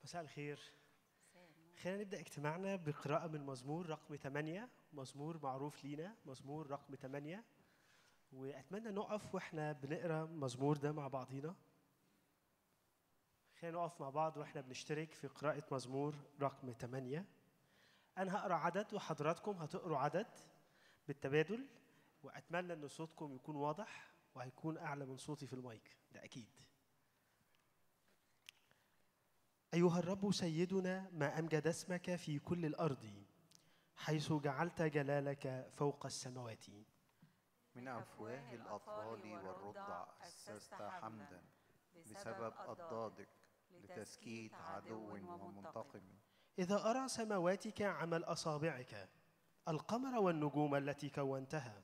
مساء الخير خلينا نبدأ اجتماعنا بقراءة من مزمور رقم 8 مزمور معروف لينا مزمور رقم 8 وأتمنى نقف وإحنا بنقرأ مزمور ده مع بعضينا خلينا نقف مع بعض وإحنا بنشترك في قراءة مزمور رقم 8 أنا هقرأ عدد وحضراتكم هتقروا عدد بالتبادل وأتمنى إن صوتكم يكون واضح وهيكون أعلى من صوتي في المايك ده أكيد أيها الرب سيدنا ما أمجد اسمك في كل الأرض حيث جعلت جلالك فوق السماوات من أفواه الأطفال والرضع أسست حمدا بسبب أضدادك لتسكيت عدو ومنتقم إذا أرى سماواتك عمل أصابعك القمر والنجوم التي كونتها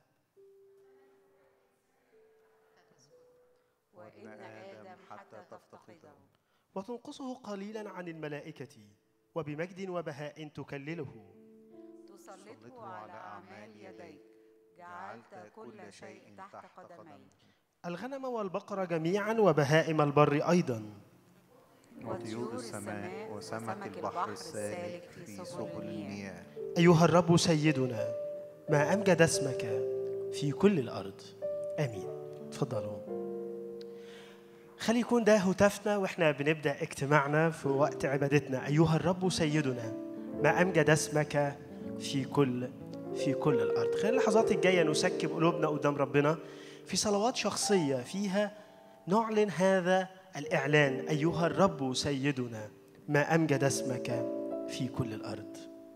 وابن آدم حتى تفتقده وتنقصه قليلا عن الملائكة وبمجد وبهاء تكلله سلطه على أعمال يديك جعلت كل شيء تحت قدميك الغنم والبقر جميعا وبهائم البر أيضا وطيور السماء وسمك البحر السالك في سبل المياه أيها الرب سيدنا ما أمجد اسمك في كل الأرض آمين تفضلوا خلي يكون ده هتافنا واحنا بنبدا اجتماعنا في وقت عبادتنا ايها الرب سيدنا ما امجد اسمك في كل في كل الارض خلال اللحظات الجايه نسكب قلوبنا قدام ربنا في صلوات شخصيه فيها نعلن هذا الاعلان ايها الرب سيدنا ما امجد اسمك في كل الارض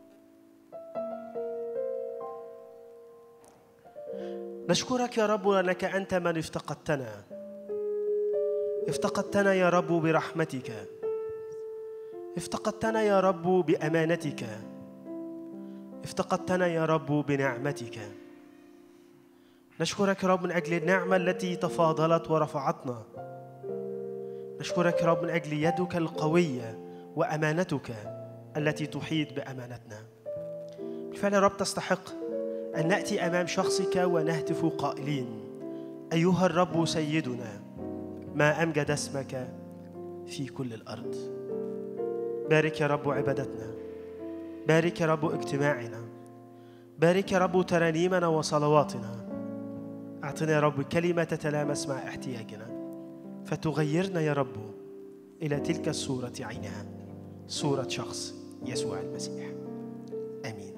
نشكرك يا رب لانك انت من افتقدتنا افتقدتنا يا رب برحمتك افتقدتنا يا رب بامانتك افتقدتنا يا رب بنعمتك نشكرك يا رب من اجل النعمه التي تفاضلت ورفعتنا نشكرك يا رب من اجل يدك القويه وامانتك التي تحيط بامانتنا بالفعل يا رب تستحق ان ناتي امام شخصك ونهتف قائلين ايها الرب سيدنا ما امجد اسمك في كل الارض بارك يا رب عبادتنا بارك يا رب اجتماعنا بارك يا رب ترانيمنا وصلواتنا اعطنا يا رب كلمه تتلامس مع احتياجنا فتغيرنا يا رب الى تلك الصوره عينها صوره شخص يسوع المسيح امين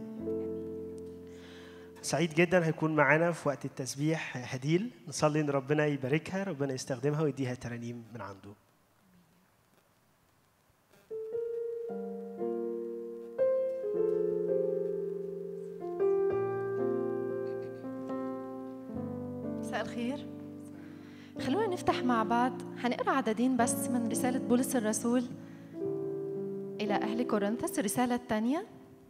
سعيد جدا هيكون معانا في وقت التسبيح هديل نصلي ان ربنا يباركها ربنا يستخدمها ويديها ترانيم من عنده مساء الخير خلونا نفتح مع بعض هنقرا عددين بس من رسالة بولس الرسول إلى أهل كورنثوس الرسالة الثانية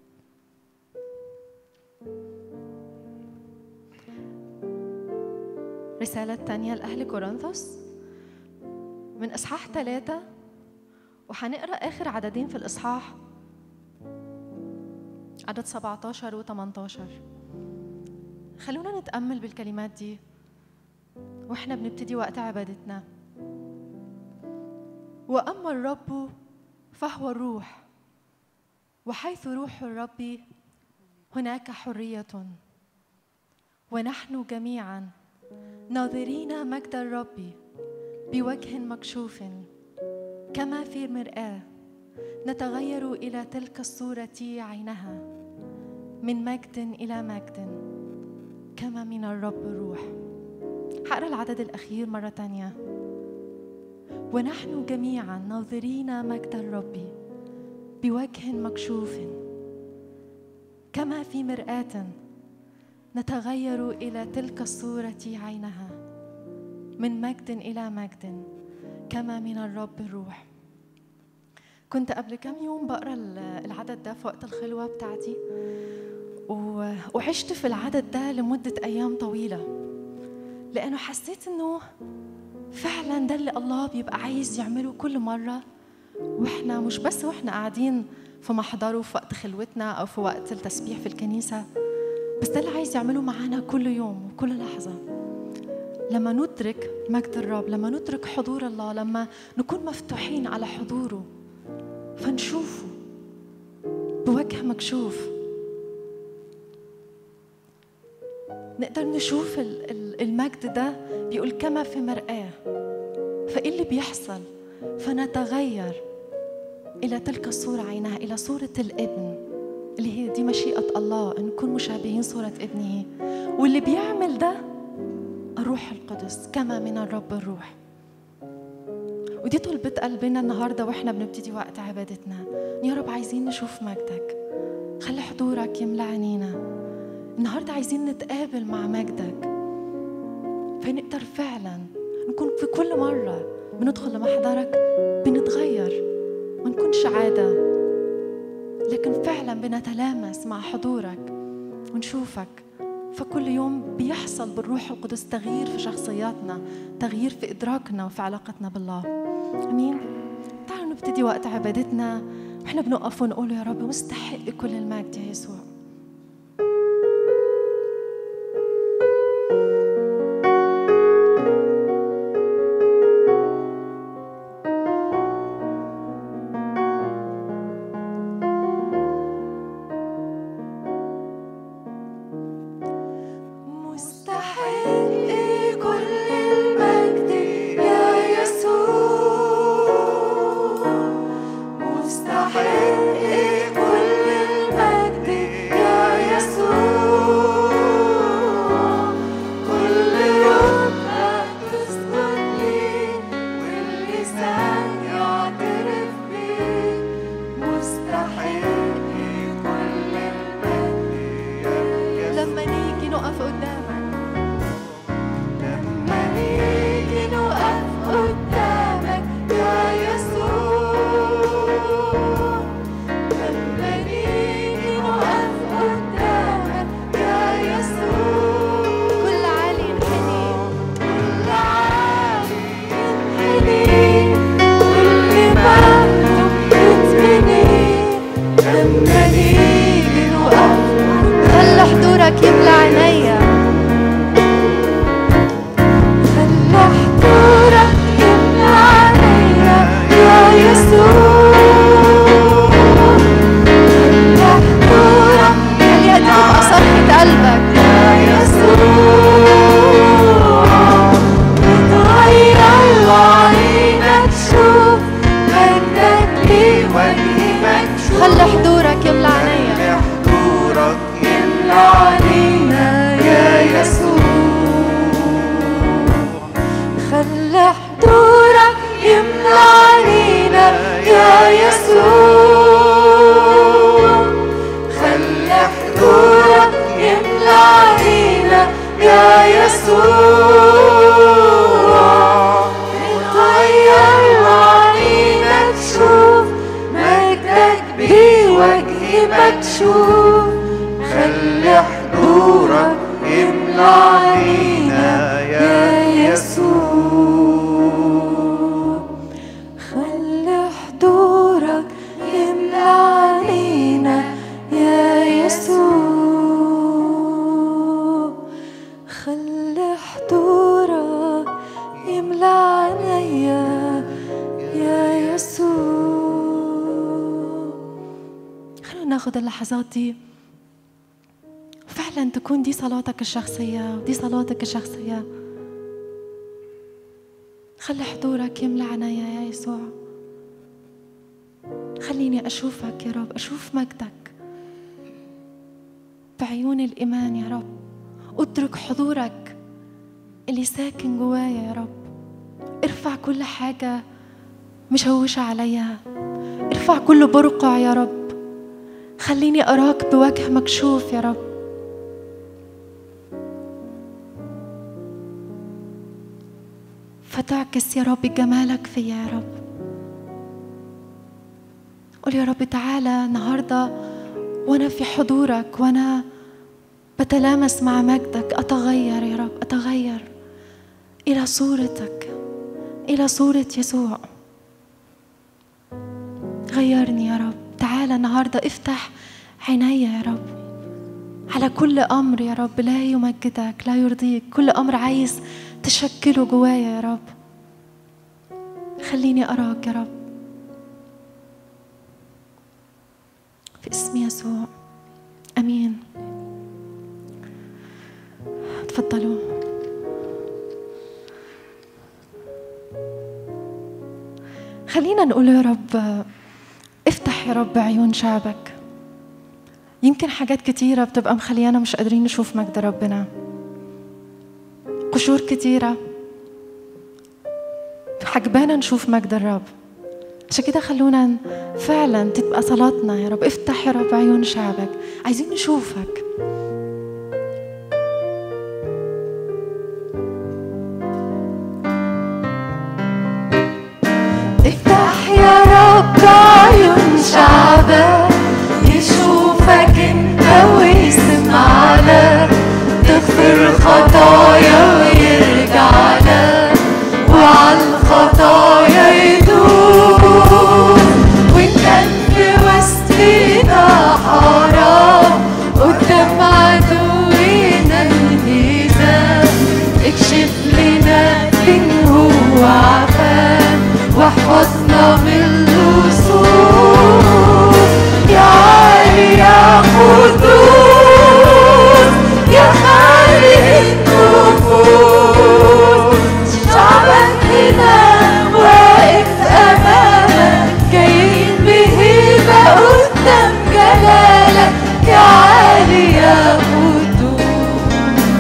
رسالة الثانية لأهل كورنثوس من إصحاح ثلاثة وحنقرا آخر عددين في الإصحاح عدد 17 و 18 خلونا نتأمل بالكلمات دي واحنا بنبتدي وقت عبادتنا واما الرب فهو الروح وحيث روح الرب هناك حريه ونحن جميعا ناظرين مجد الرب بوجه مكشوف كما في مرآة نتغير إلى تلك الصورة عينها من مجد إلى مجد كما من الرب الروح هقرا العدد الأخير مرة تانية ونحن جميعا ناظرين مجد الرب بوجه مكشوف كما في مرآة نتغير إلى تلك الصورة عينها من مجد إلى مجد كما من الرب الروح كنت قبل كم يوم بقرا العدد ده في وقت الخلوة بتاعتي و- وعشت في العدد ده لمدة أيام طويلة لأنه حسيت إنه فعلا ده اللي الله بيبقى عايز يعمله كل مرة وإحنا مش بس وإحنا قاعدين في محضره في وقت خلوتنا أو في وقت التسبيح في الكنيسة بس ده اللي عايز يعمله معانا كل يوم وكل لحظة لما ندرك مجد الرب لما ندرك حضور الله لما نكون مفتوحين على حضوره فن ونشوفه بوجه مكشوف نقدر نشوف ال- ال- المجد ده بيقول كما في مرآة فإيه اللي بيحصل فنتغير إلى تلك الصورة عينها إلى صورة الابن اللي هي دي مشيئة الله أن نكون مشابهين صورة ابنه واللي بيعمل ده الروح القدس كما من الرب الروح ودي طلبة قلبنا النهاردة وإحنا بنبتدي وقت عبادتنا يا رب عايزين نشوف مجدك خلي حضورك يملى عينينا النهاردة عايزين نتقابل مع مجدك فنقدر فعلا نكون في كل مرة بندخل لمحضرك بنتغير ما نكونش عادة لكن فعلا بنتلامس مع حضورك ونشوفك فكل يوم بيحصل بالروح القدس تغيير في شخصياتنا تغيير في إدراكنا وفي علاقتنا بالله أمين تعالوا نبتدي وقت عبادتنا واحنا بنقف ونقول يا رب مستحق كل المجد يا يسوع مستحق كل المجد يا يسوع مستحق كل المجد يا يسوع كل ركبة تسجد لي واللسان يعترف بيك مستحق كل المجد لما نيجي نقف قدامك لما نيجي نقف قدامك يا يسوع لما نيجي نقف قدامك يا يسوع كل عالي ينحني كل عالي ينحني كل مكتوب يتبني لما نيجي نقف خلي حضورك يملى عينيا خلي حضورك يملى عينيا يا يسوع خلي حضورك خليها تبقى صرخة قلبك يا يسوع تغير وعينك تشوف مجدك لي وجهي مكشوف خلي حضورك يملى عينيا حضورك يملى علينا يا يسوع خلي حضورك يملى علينا يا يسوع خلي حضورك يملى علينا يا يسوع نتغير وعلينا تشوف مجدك بوجهي مكشوف خلي حضورك يملى علينا يا يسوع خلي حضورك يملى علينا يا يسوع خلي حضورك يملى عليا يا يسوع خلونا ناخد اللحظات دي فعلا تكون دي صلاتك الشخصية ودي صلاتك الشخصية خلي حضورك يملى عينيا يا يسوع خليني أشوفك يا رب أشوف مجدك بعيون الإيمان يا رب أدرك حضورك اللي ساكن جوايا يا رب ارفع كل حاجة مشوشة عليا ارفع كل برقع يا رب خليني أراك بوجه مكشوف يا رب فتعكس يا رب جمالك فيا يا رب قول يا رب تعالى النهارده وانا في حضورك وانا بتلامس مع مجدك اتغير يا رب اتغير الى صورتك الى صوره يسوع غيرني يا رب تعالى النهارده افتح عيني يا رب على كل امر يا رب لا يمجدك لا يرضيك كل امر عايز تشكله جوايا يا رب خليني اراك يا رب في اسم يسوع امين تفضلوا خلينا نقول يا رب افتح يا رب عيون شعبك يمكن حاجات كتيرة بتبقى مخليانا مش قادرين نشوف مجد ربنا قشور كتيرة حجبانا نشوف مجد الرب عشان كده خلونا ن- فعلا تبقى صلاتنا يا رب افتح يا رب عيون شعبك عايزين نشوفك افتح يا رب عيون شعبك يشوفك انت ويسمع لك تغفر خطايا ويرجع لك وعلى الخطايا يدوم وان كان في وسطنا حرام قدام عدونا الميزان اكشف لنا فين هو عفان واحفظنا من اللصوص يا عالي يا قدوس يا خالق النفوس شعبك هنا واقف امامك جايين بهيبه قدام جلالك يا عالي يا قدوس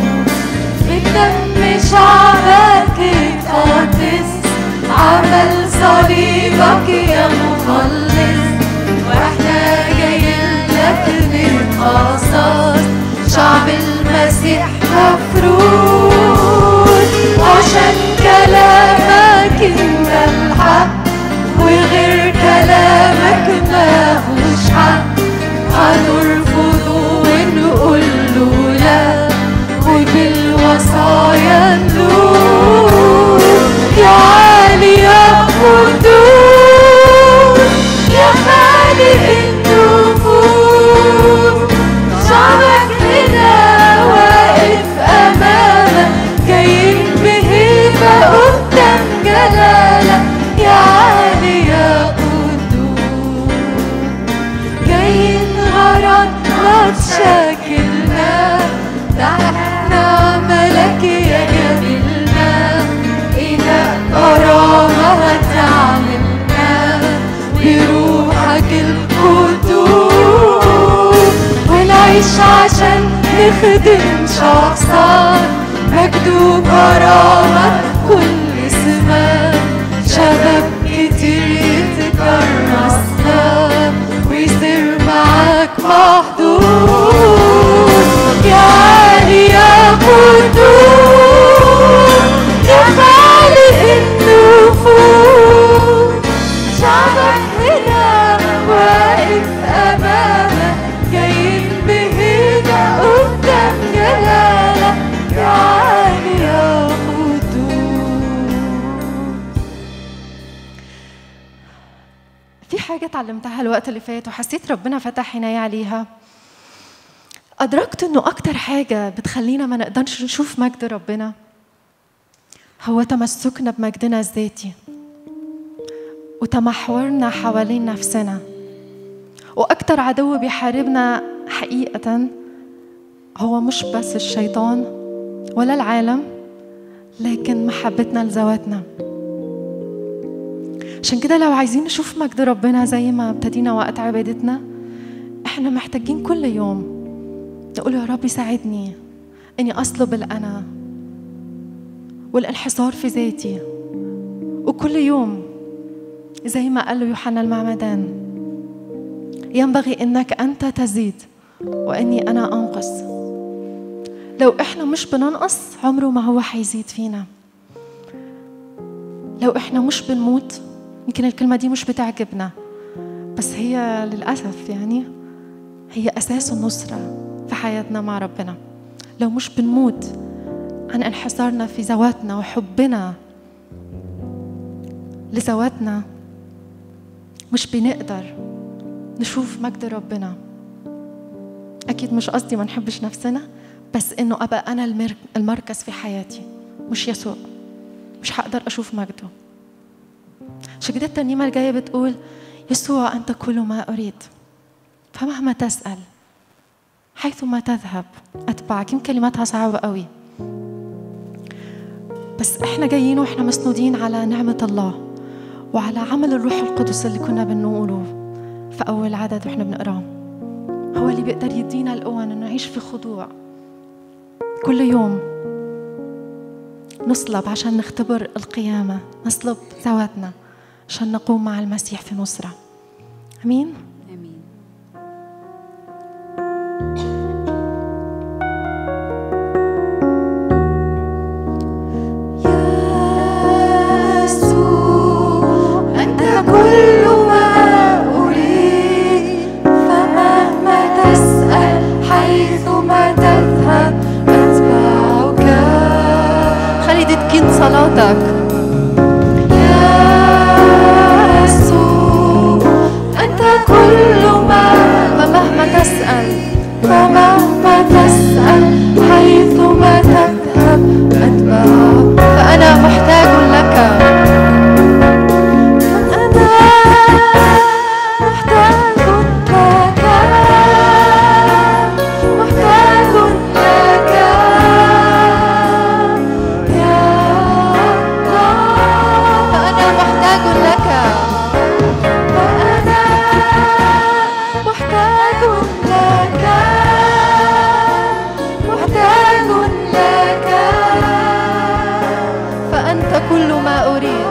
بدم شعبك اتقدس عمل صليبك يا مخلص واحنا جايين لك نتقصص شعب المسيح مفروض عشان كلامك انت الحق وغير كلامك ماهوش حق هنرفضه ونقول له لا وبالوصايا نلوم يا عالي يا قدوس يا خالق النفوس شعبك هنا واقف امامك جايين بهيبه قدام جلالك يا عالي يا قدوس جايين غرضنا تشاكلنا تحت عملك يا جميلنا إلى كرامة هتعلمنا بروحك القدوس ونعيش عشان نخدم شخصك مجد وكرامة كل سماء شباب كتير يتكرسنا ويصير معاك محدود يا عالي يا قدوس يا خالق النفوس شعبك هنا واقف امامك جايين بهيبه قدام جلالك يا عالي يا قدوس في حاجة اتعلمتها الوقت اللي فات وحسيت ربنا فتح عيني عليها أدركت إنه أكتر حاجة بتخلينا ما نقدرش نشوف مجد ربنا هو تمسكنا بمجدنا الذاتي وتمحورنا حوالين نفسنا وأكتر عدو بيحاربنا حقيقة هو مش بس الشيطان ولا العالم لكن محبتنا لذواتنا عشان كده لو عايزين نشوف مجد ربنا زي ما ابتدينا وقت عبادتنا احنا محتاجين كل يوم نقول يا رب ساعدني اني اصلب الانا والانحصار في ذاتي وكل يوم زي ما قال له يوحنا المعمدان ينبغي انك انت تزيد واني انا انقص لو احنا مش بننقص عمره ما هو هيزيد فينا لو احنا مش بنموت يمكن الكلمة دي مش بتعجبنا بس هي للأسف يعني هي أساس النصرة في حياتنا مع ربنا لو مش بنموت عن انحصارنا في ذواتنا وحبنا لذواتنا مش بنقدر نشوف مجد ربنا أكيد مش قصدي ما نحبش نفسنا بس إنه أبقى أنا المر- المركز في حياتي مش يسوع مش هقدر أشوف مجده عشان كده الترنيمة الجاية بتقول يسوع أنت كل ما أريد فمهما تسأل حيثما تذهب أتبعك يمكن كلماتها صعبة قوي بس احنا جايين واحنا مسنودين على نعمة الله وعلى عمل الروح القدس اللي كنا بنقوله في أول عدد واحنا بنقراه هو اللي بيقدر يدينا القوة إنه نعيش في خضوع كل يوم نصلب عشان نختبر القيامة نصلب ذواتنا عشان نقوم مع المسيح في نصرة أمين امين يسوع أنت كل ما أريد فمهما تسأل حيثما تذهب أتبعك خلي دي تكون صلاتك يسوع أنت كل ما فمهما تسأل فمهما تسأل حيثما تذهب أتبعك فأنا محتاج لك أنا محتاج لك محتاج لك يا الله فأنا محتاج لك فأنا محتاج لك محتاج لك فأنت كل ما أريد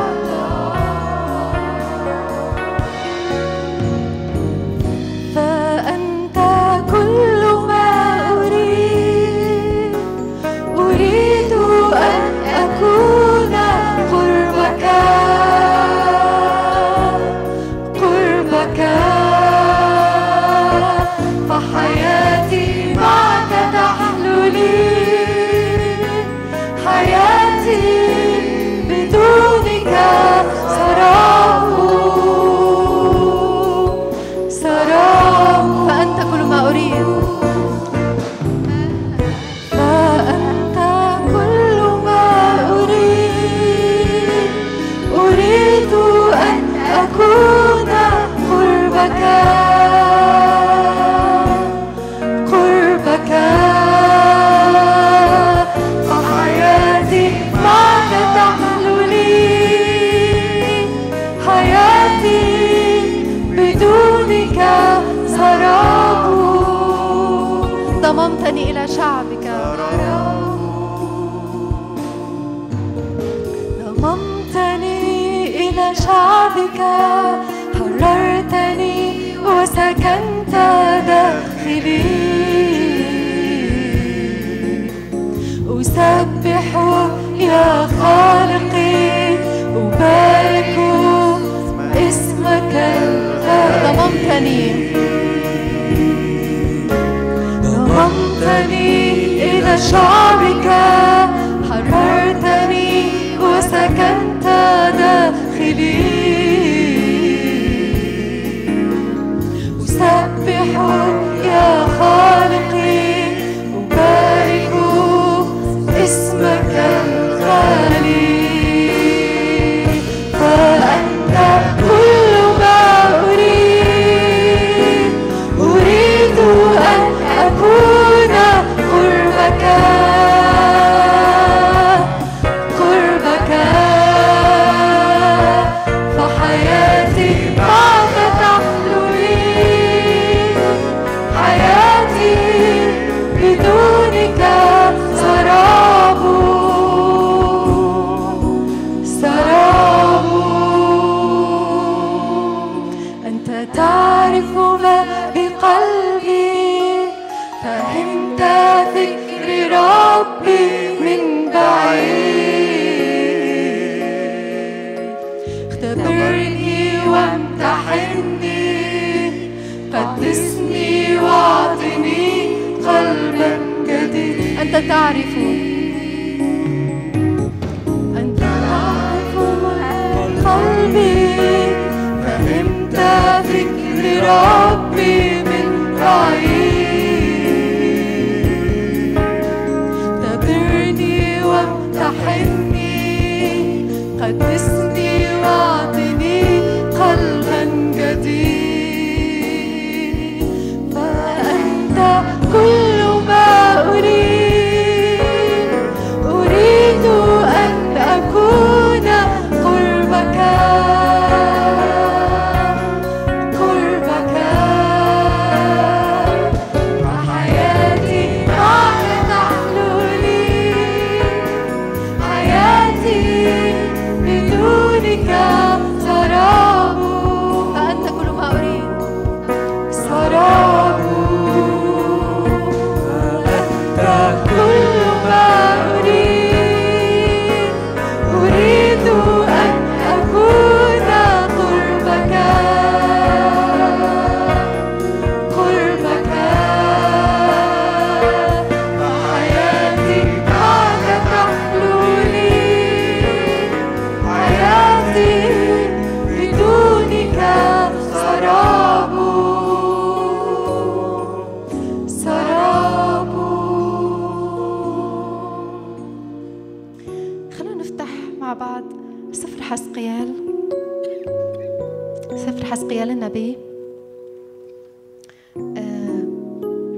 فأنت كل ما أريد أريد أن أكون قربك قربك فحياتي معك تحلو لي حياتي بدونك سراب سراب فأنت كل ما أريد فأنت كل ما أريد أريد أن أكون قربك قربك فحياتي معك تحلو لي حياتي بدونك سراب ضممتني إلى شعبك ضممتني إلى شعبك حررتني وسكنت داخلي أسبح يا خالقي أبارك اسمك الغالي ضممتني ضممتني إلى شعبك حررتني وسكنت داخلي أسبح يا خالقي أبارك اسمك الغالي فأنت كل ما أريد أريد أن أكون قربك قربك فحياتي معك تحلو لي حياتي بدونك سراب سراب أنت تعرف ما بقلبي فهمت فكر ربي من بعيد اختبرني وامتحني قدسني واعطني قلبا جديد أنت تعرف أنت تعرف ما قلبي فهمت فكر ربي من بعيد اختبرني وامتحني قدسني واعطني قلبا جديد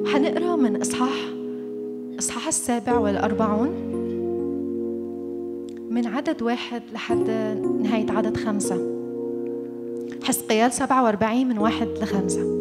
حنقرا من اصحاح اصحاح السابع والاربعون من عدد واحد لحد نهاية عدد خمسة حسقيال 47 من واحد لخمسة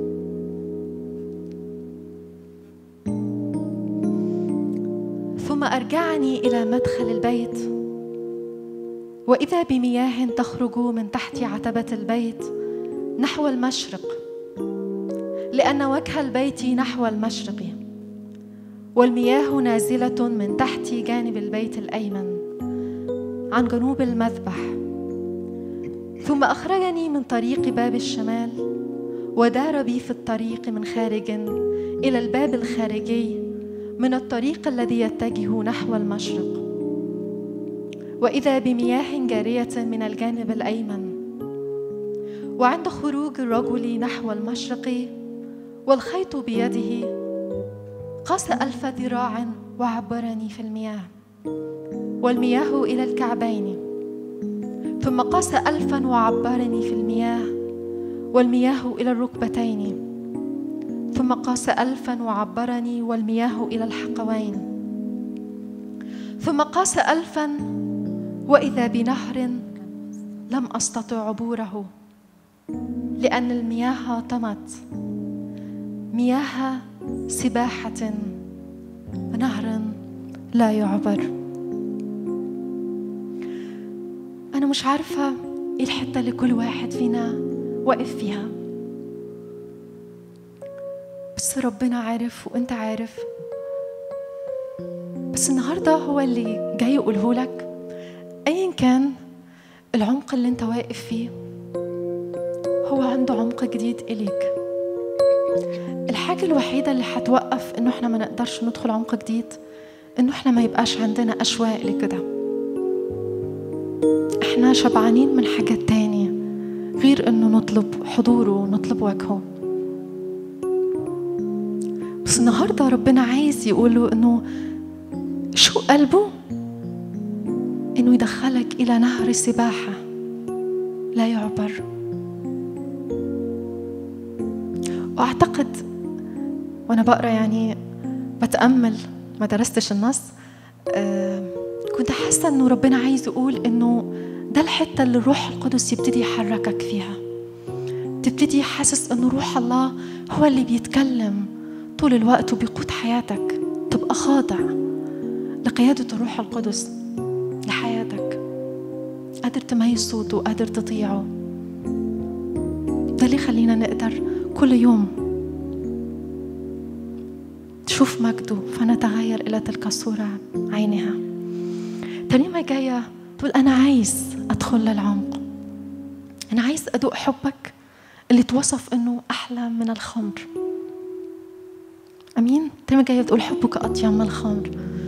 ثم أرجعني إلى مدخل البيت وإذا بمياه تخرج من تحت عتبة البيت نحو المشرق لأن وجه البيت نحو المشرق والمياه نازلة من تحت جانب البيت الأيمن عن جنوب المذبح ثم أخرجني من طريق باب الشمال ودار بي في الطريق من خارج إلى الباب الخارجي من الطريق الذي يتجه نحو المشرق وإذا بمياه جارية من الجانب الأيمن وعند خروج الرجل نحو المشرق والخيط بيده قاس ألف ذراع وعبرني في المياه والمياه إلى الكعبين ثم قاس ألفا وعبرني في المياه والمياه إلى الركبتين ثم قاس ألفا وعبرني والمياه إلى الحقوين ثم قاس ألفا وإذا بنهر لم أستطع عبوره لأن المياه طمت مياه سباحة نهر لا يعبر أنا مش عارفة إيه الحتة اللي كل واحد فينا واقف فيها بس ربنا عارف وأنت عارف بس النهاردة هو اللي جاي يقوله لك أيا كان العمق اللي أنت واقف فيه هو عنده عمق جديد إليك الحاجة الوحيدة اللي هتوقف إنه إحنا ما نقدرش ندخل عمق جديد إنه إحنا ما يبقاش عندنا أشواق لكده إحنا شبعانين من حاجات تانية غير إنه نطلب حضوره ونطلب وجهه بس النهاردة ربنا عايز يقوله إنه شو قلبه إنه يدخلك إلى نهر سباحة لا يعبر وأعتقد وأنا بقرأ يعني بتأمل ما درستش النص آه كنت حاسة إنه ربنا عايز يقول إنه ده الحتة اللي الروح القدس يبتدي يحركك فيها تبتدي حاسس إنه روح الله هو اللي بيتكلم طول الوقت وبيقود حياتك تبقى خاضع لقيادة الروح القدس لحياتك قادر تميز صوته قادر تطيعه ده اللي يخلينا نقدر كل يوم تشوف مجده فنتغير إلى تلك الصورة عينها ترنيمة جاية تقول أنا عايز أدخل للعمق أنا عايز أدوق حبك اللي توصف إنه أحلى من الخمر أمين ترنيمة جاية بتقول حبك أطيب من الخمر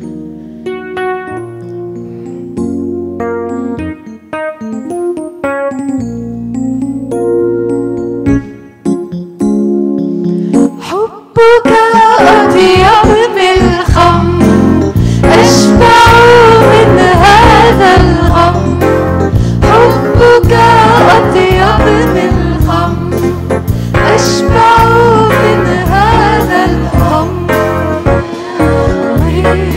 حبك أطيب من الخمر أشبع من هذا الغم حبك أطيب من الخمر أشبع من هذا الغم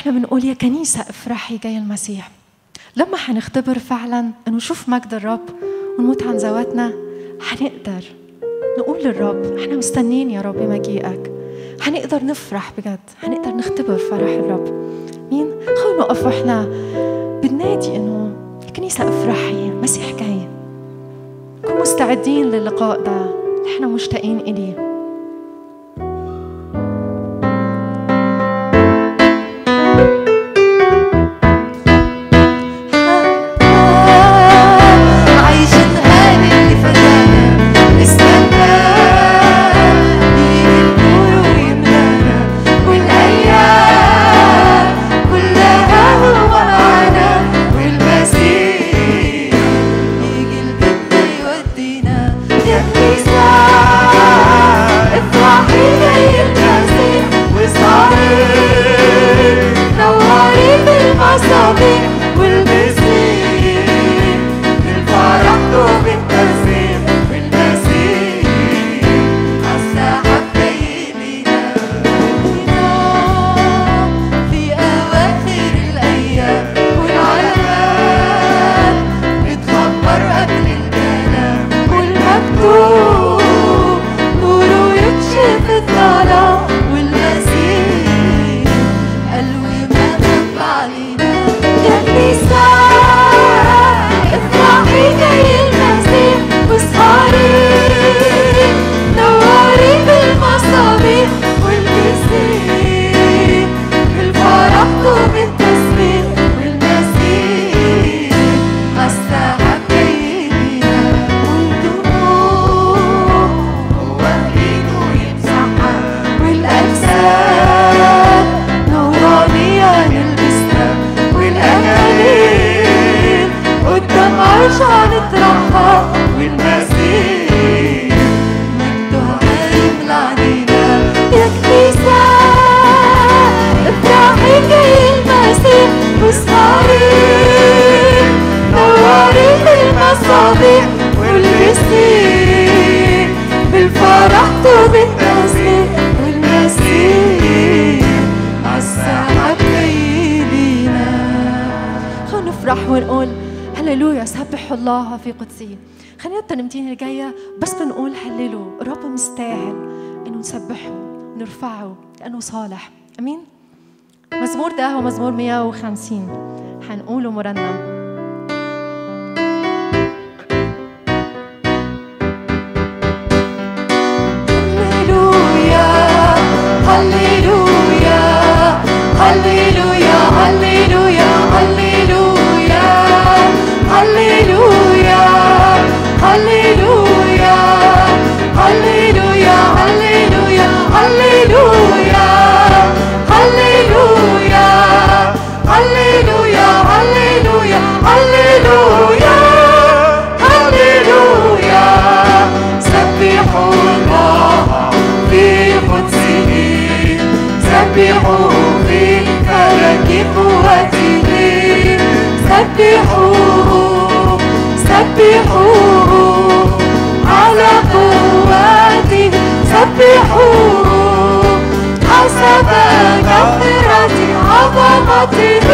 احنا بنقول يا كنيسة افرحي جاي المسيح لما حنختبر فعلا انه نشوف مجد الرب ونموت عن ذواتنا حنقدر نقول للرب احنا مستنين يا رب مجيئك حنقدر نفرح بجد حنقدر نختبر فرح الرب مين خلونا نقف واحنا بننادي انه الكنيسة افرحي المسيح جاي كونوا مستعدين للقاء ده اللي احنا مشتاقين اليه عايشين هاني اللي فدانا نستنى يجي النور ويملانا والايام كلها هو معانا والمسيح يجي البيت يودينا يا كنيسة افرحي جاي المسيح واسهري نوري بالمصابيح والمسيح بالفرح دوب التسبيح والمسيح عالسحاب جاي لينا في أواخر الأيام والعلامات بتخبر قبل الكلام والمكتوب نوره يكشف الظلام والمسيح قلبي ما غاب علينا يا كنيسة افرحي جاي المسيح واسهري نوري بالمصابيح والمسيح بالفرح دوب التسبيح والمسيح عالسحاب جاي لينا والدموع هو ايده يمسحها والاجساد نورانية نلبسها والاجاليل قدام عرشها نطرحها والمسيح مجده هيملى علينا يا كنيسة افرحي جاي المسيح واسهري نوري بالمصابيح والمسيح بالفرح طوب التسبيح والمسيح عالسحاب جاي لينا خلونا نفرح ونقول هللويا سبحوا الله في قدسه خلينا الترنيمتين اللي جايه بس بنقول هللوا الرب مستاهل انه نسبحه ونرفعه لانه صالح امين مزمور ده هو مزمور 150 حنقوله مرنم هللويا هللويا هللويا هللويا هللويا هللويا هللويا هللويا هللويا هللويا هللويا هللويا هللويا هللويا هللويا سبحوا الله في قدسه سبحوه في فلك قوته سبحوه سبحوه على قوته سبحوه حسب كثرة عظمته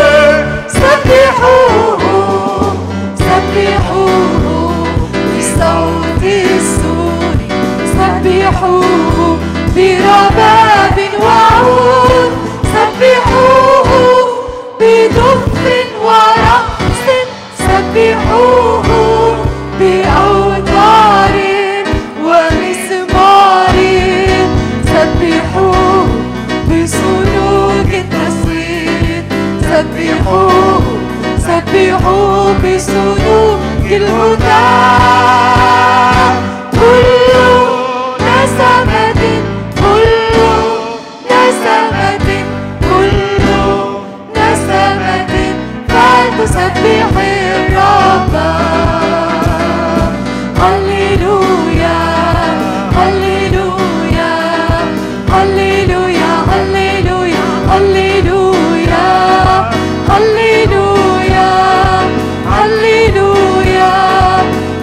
سبحوه سبحوه بصوت السور سبحوه برباب وعود سبحوه بدف ورقص سبحوه بأوتار ومزمار سبحوه بسلوك التصويت سبحوه سبحوه بسلوك الهدى كل نسمة كل نسمة كل نسمة فلتسبح الرب هللويا هللويا هللويا هللويا هللويا هللويا هللويا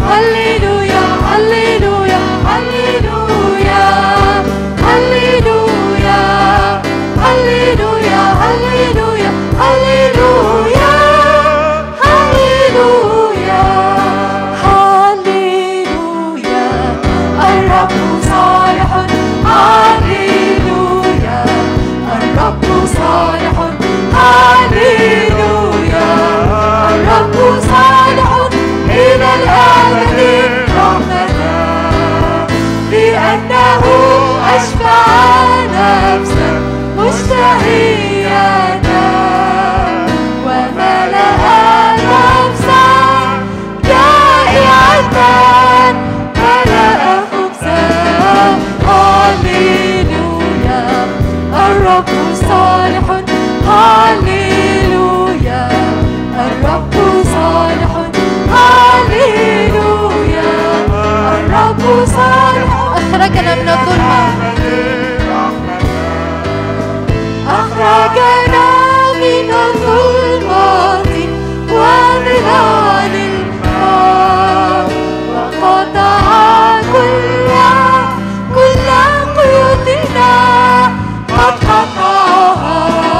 أخرجنا من الظلمات وظلال الموت وقطع كل كل قيودنا قد قطعها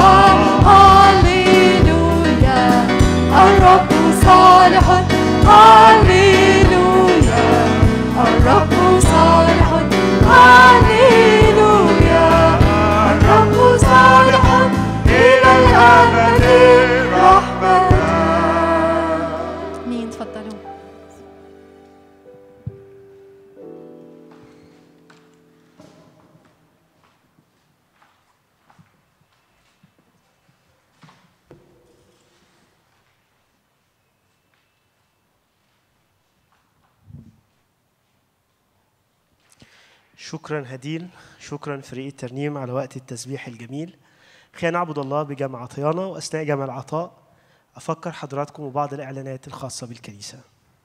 هاليلويا الرب صالح هاليلويا الرب صالح هاليلويا الرب صالح إلى الأبد رحمة مين تفضلوا شكرا هديل شكرا فريق الترنيم على وقت التسبيح الجميل خلينا نعبد الله بجمع عطيانا واثناء جمع العطاء افكر حضراتكم ببعض الاعلانات الخاصه بالكنيسه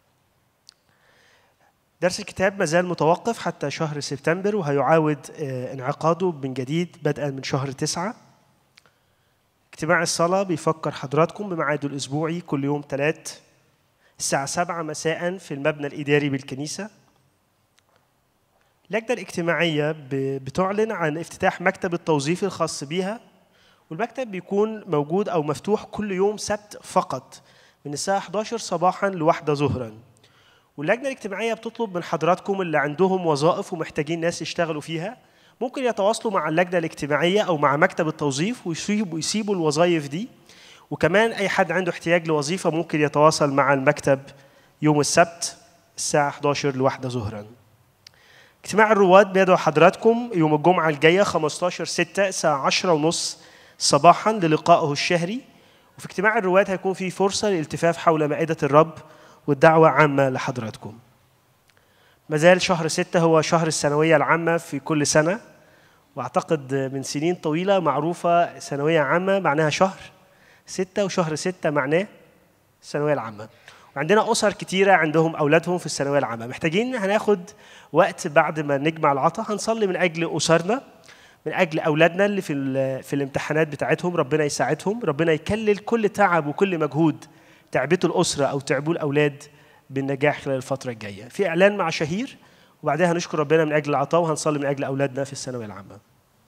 درس الكتاب ما زال متوقف حتى شهر سبتمبر وهيعاود آه، انعقاده من جديد بدءا من شهر تسعة اجتماع الصلاة بيفكر حضراتكم بميعاده الأسبوعي كل يوم ثلاث الساعة سبعة مساء في المبنى الإداري بالكنيسة اللجنة الاجتماعية ب- بتعلن عن افتتاح مكتب التوظيف الخاص بيها والمكتب بيكون موجود أو مفتوح كل يوم سبت فقط من الساعة 11 صباحا لواحدة ظهرا واللجنة الاجتماعية بتطلب من حضراتكم اللي عندهم وظائف ومحتاجين ناس يشتغلوا فيها ممكن يتواصلوا مع اللجنة الاجتماعية أو مع مكتب التوظيف ويسيبوا يسيبوا الوظائف دي وكمان أي حد عنده احتياج لوظيفة ممكن يتواصل مع المكتب يوم السبت الساعة 11 لواحدة ظهراً اجتماع الرواد بيدعو حضراتكم يوم الجمعة الجاية 15 6 الساعة 10 ونص صباحا للقائه الشهري وفي اجتماع الرواد هيكون في فرصة للالتفاف حول مائدة الرب والدعوة عامة لحضراتكم مازال شهر ستة هو شهر الثانوية العامة في كل سنة واعتقد من سنين طويلة معروفة ثانوية عامة معناها شهر ستة وشهر ستة معناه الثانوية العامة وعندنا أسر كتيرة عندهم أولادهم في الثانوية العامة محتاجين هناخد وقت بعد ما نجمع العطا هنصلي من أجل أسرنا من أجل أولادنا اللي في, ال- في الامتحانات بتاعتهم ربنا يساعدهم ربنا يكلل كل تعب وكل مجهود تعبته الأسرة أو تعبوه الأولاد بالنجاح خلال الفترة الجاية في إعلان مع شهير وبعدها هنشكر ربنا من أجل العطاء وهنصلي من أجل أولادنا في الثانوية العامة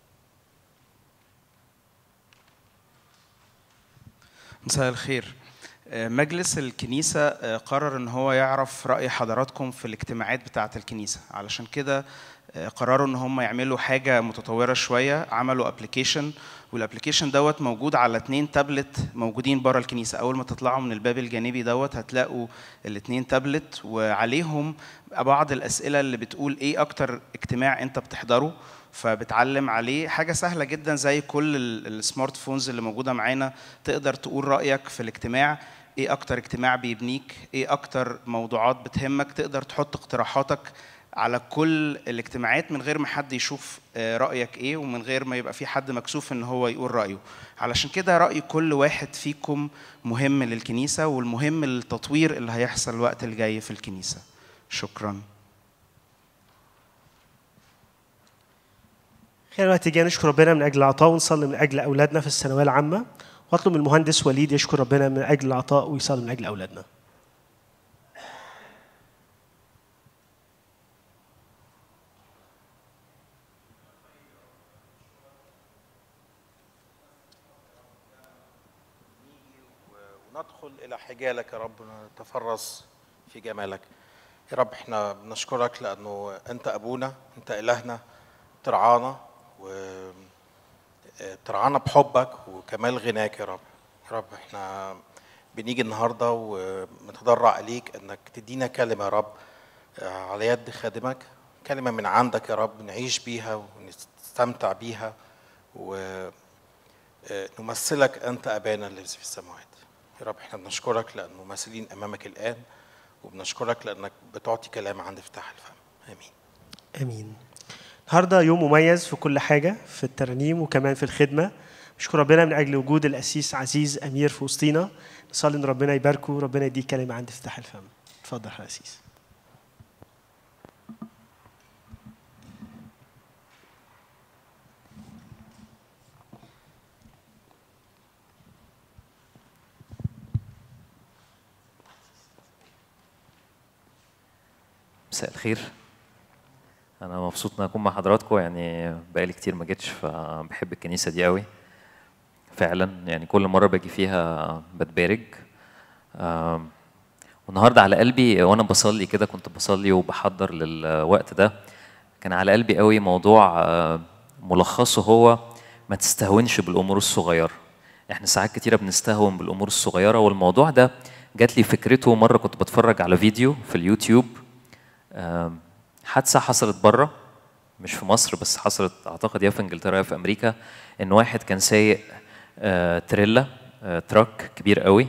مساء الخير آه، مجلس الكنيسة آه، قرر ان هو يعرف رأي حضراتكم في الاجتماعات بتاعة الكنيسة علشان كده آه، قرروا ان هم يعملوا حاجة متطورة شوية عملوا ابلكيشن والابلكيشن دوت موجود على اتنين تابلت موجودين بره الكنيسة اول ما تطلعوا من الباب الجانبي دوت هتلاقوا الاتنين تابلت وعليهم بعض الاسئلة اللي بتقول ايه اكتر اجتماع انت بتحضره فبتعلم عليه حاجة سهلة جدا زي كل ال- السمارت فونز اللي موجودة معانا تقدر تقول رأيك في الاجتماع ايه اكتر اجتماع بيبنيك ايه اكتر موضوعات بتهمك تقدر تحط اقتراحاتك على كل الاجتماعات من غير ما حد يشوف آه، رأيك ايه ومن غير ما يبقى في حد مكسوف ان هو يقول رأيه علشان كده رأي كل واحد فيكم مهم للكنيسة والمهم للتطوير اللي هيحصل الوقت الجاي في الكنيسة شكراً خلينا الوقت جاي نشكر ربنا من اجل العطاء ونصلي من اجل اولادنا في الثانويه العامه واطلب من المهندس وليد يشكر ربنا من اجل العطاء ويصلي من اجل اولادنا وندخل إلى حجالك يا رب ونتفرس في جمالك يا رب احنا بنشكرك لأنه أنت أبونا أنت إلهنا ترعانا و آه، ترعانا بحبك وكمال غناك يا رب يا رب احنا بنيجي النهارده وبنتضرع إليك إنك تدينا كلمة يا رب آه، على يد خادمك كلمة من عندك يا رب نعيش بيها ونستمتع بيها و آه، نمثلك أنت أبانا الذي في السماوات يا رب احنا بنشكرك لأنه ممثلين أمامك الآن وبنشكرك لأنك بتعطي كلام عند افتتاح الفم آمين امين النهارده يوم مميز في كل حاجه في الترنيم وكمان في الخدمه نشكر ربنا من اجل وجود الاسيس عزيز امير في وسطينا نصلي ان ربنا يباركه وربنا يديه كلمه عند افتتاح الفم اتفضل يا اسيس مساء الخير انا مبسوط ان اكون مع حضراتكم يعني بقالي كتير ما جيتش فبحب الكنيسه دي قوي فعلا يعني كل مره باجي فيها بتبارك آم، والنهارده على قلبي وانا بصلي كده كنت بصلي وبحضر للوقت ده كان على قلبي قوي موضوع آه، ملخصه هو ما تستهونش بالامور الصغيره احنا ساعات كتيره بنستهون بالامور الصغيره والموضوع ده جات لي فكرته مره كنت بتفرج على فيديو في اليوتيوب آم، حادثه حصلت بره مش في مصر بس حصلت اعتقد يا في انجلترا يا في امريكا ان واحد كان سايق آه، تريلا آه، تراك كبير قوي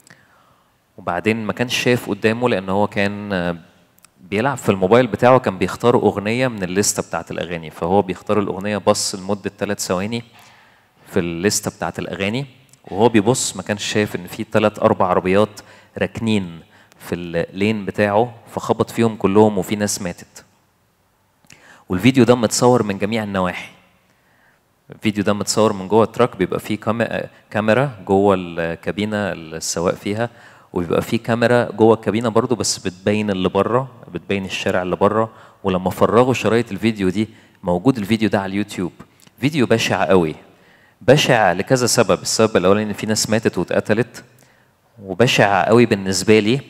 وبعدين ما كانش شايف قدامه لان هو كان آه، بيلعب في الموبايل بتاعه كان بيختار اغنيه من الليسته بتاعت الاغاني فهو بيختار الاغنيه بص لمده ثلاث ثواني في الليسته بتاعت الاغاني وهو بيبص ما كانش شايف ان في ثلاث اربع عربيات راكنين في اللين بتاعه فخبط فيهم كلهم وفي ناس ماتت والفيديو ده متصور من جميع النواحي الفيديو ده متصور من جوه التراك بيبقى فيه كام- كاميرا جوه الكابينه السواق فيها وبيبقى فيه كاميرا جوه الكابينه برضو بس بتبين اللي بره بتبين الشارع اللي بره ولما فرغوا شرايط الفيديو دي موجود الفيديو ده على اليوتيوب فيديو بشع قوي بشع لكذا سبب السبب الاولاني ان في ناس ماتت واتقتلت وبشع قوي بالنسبه لي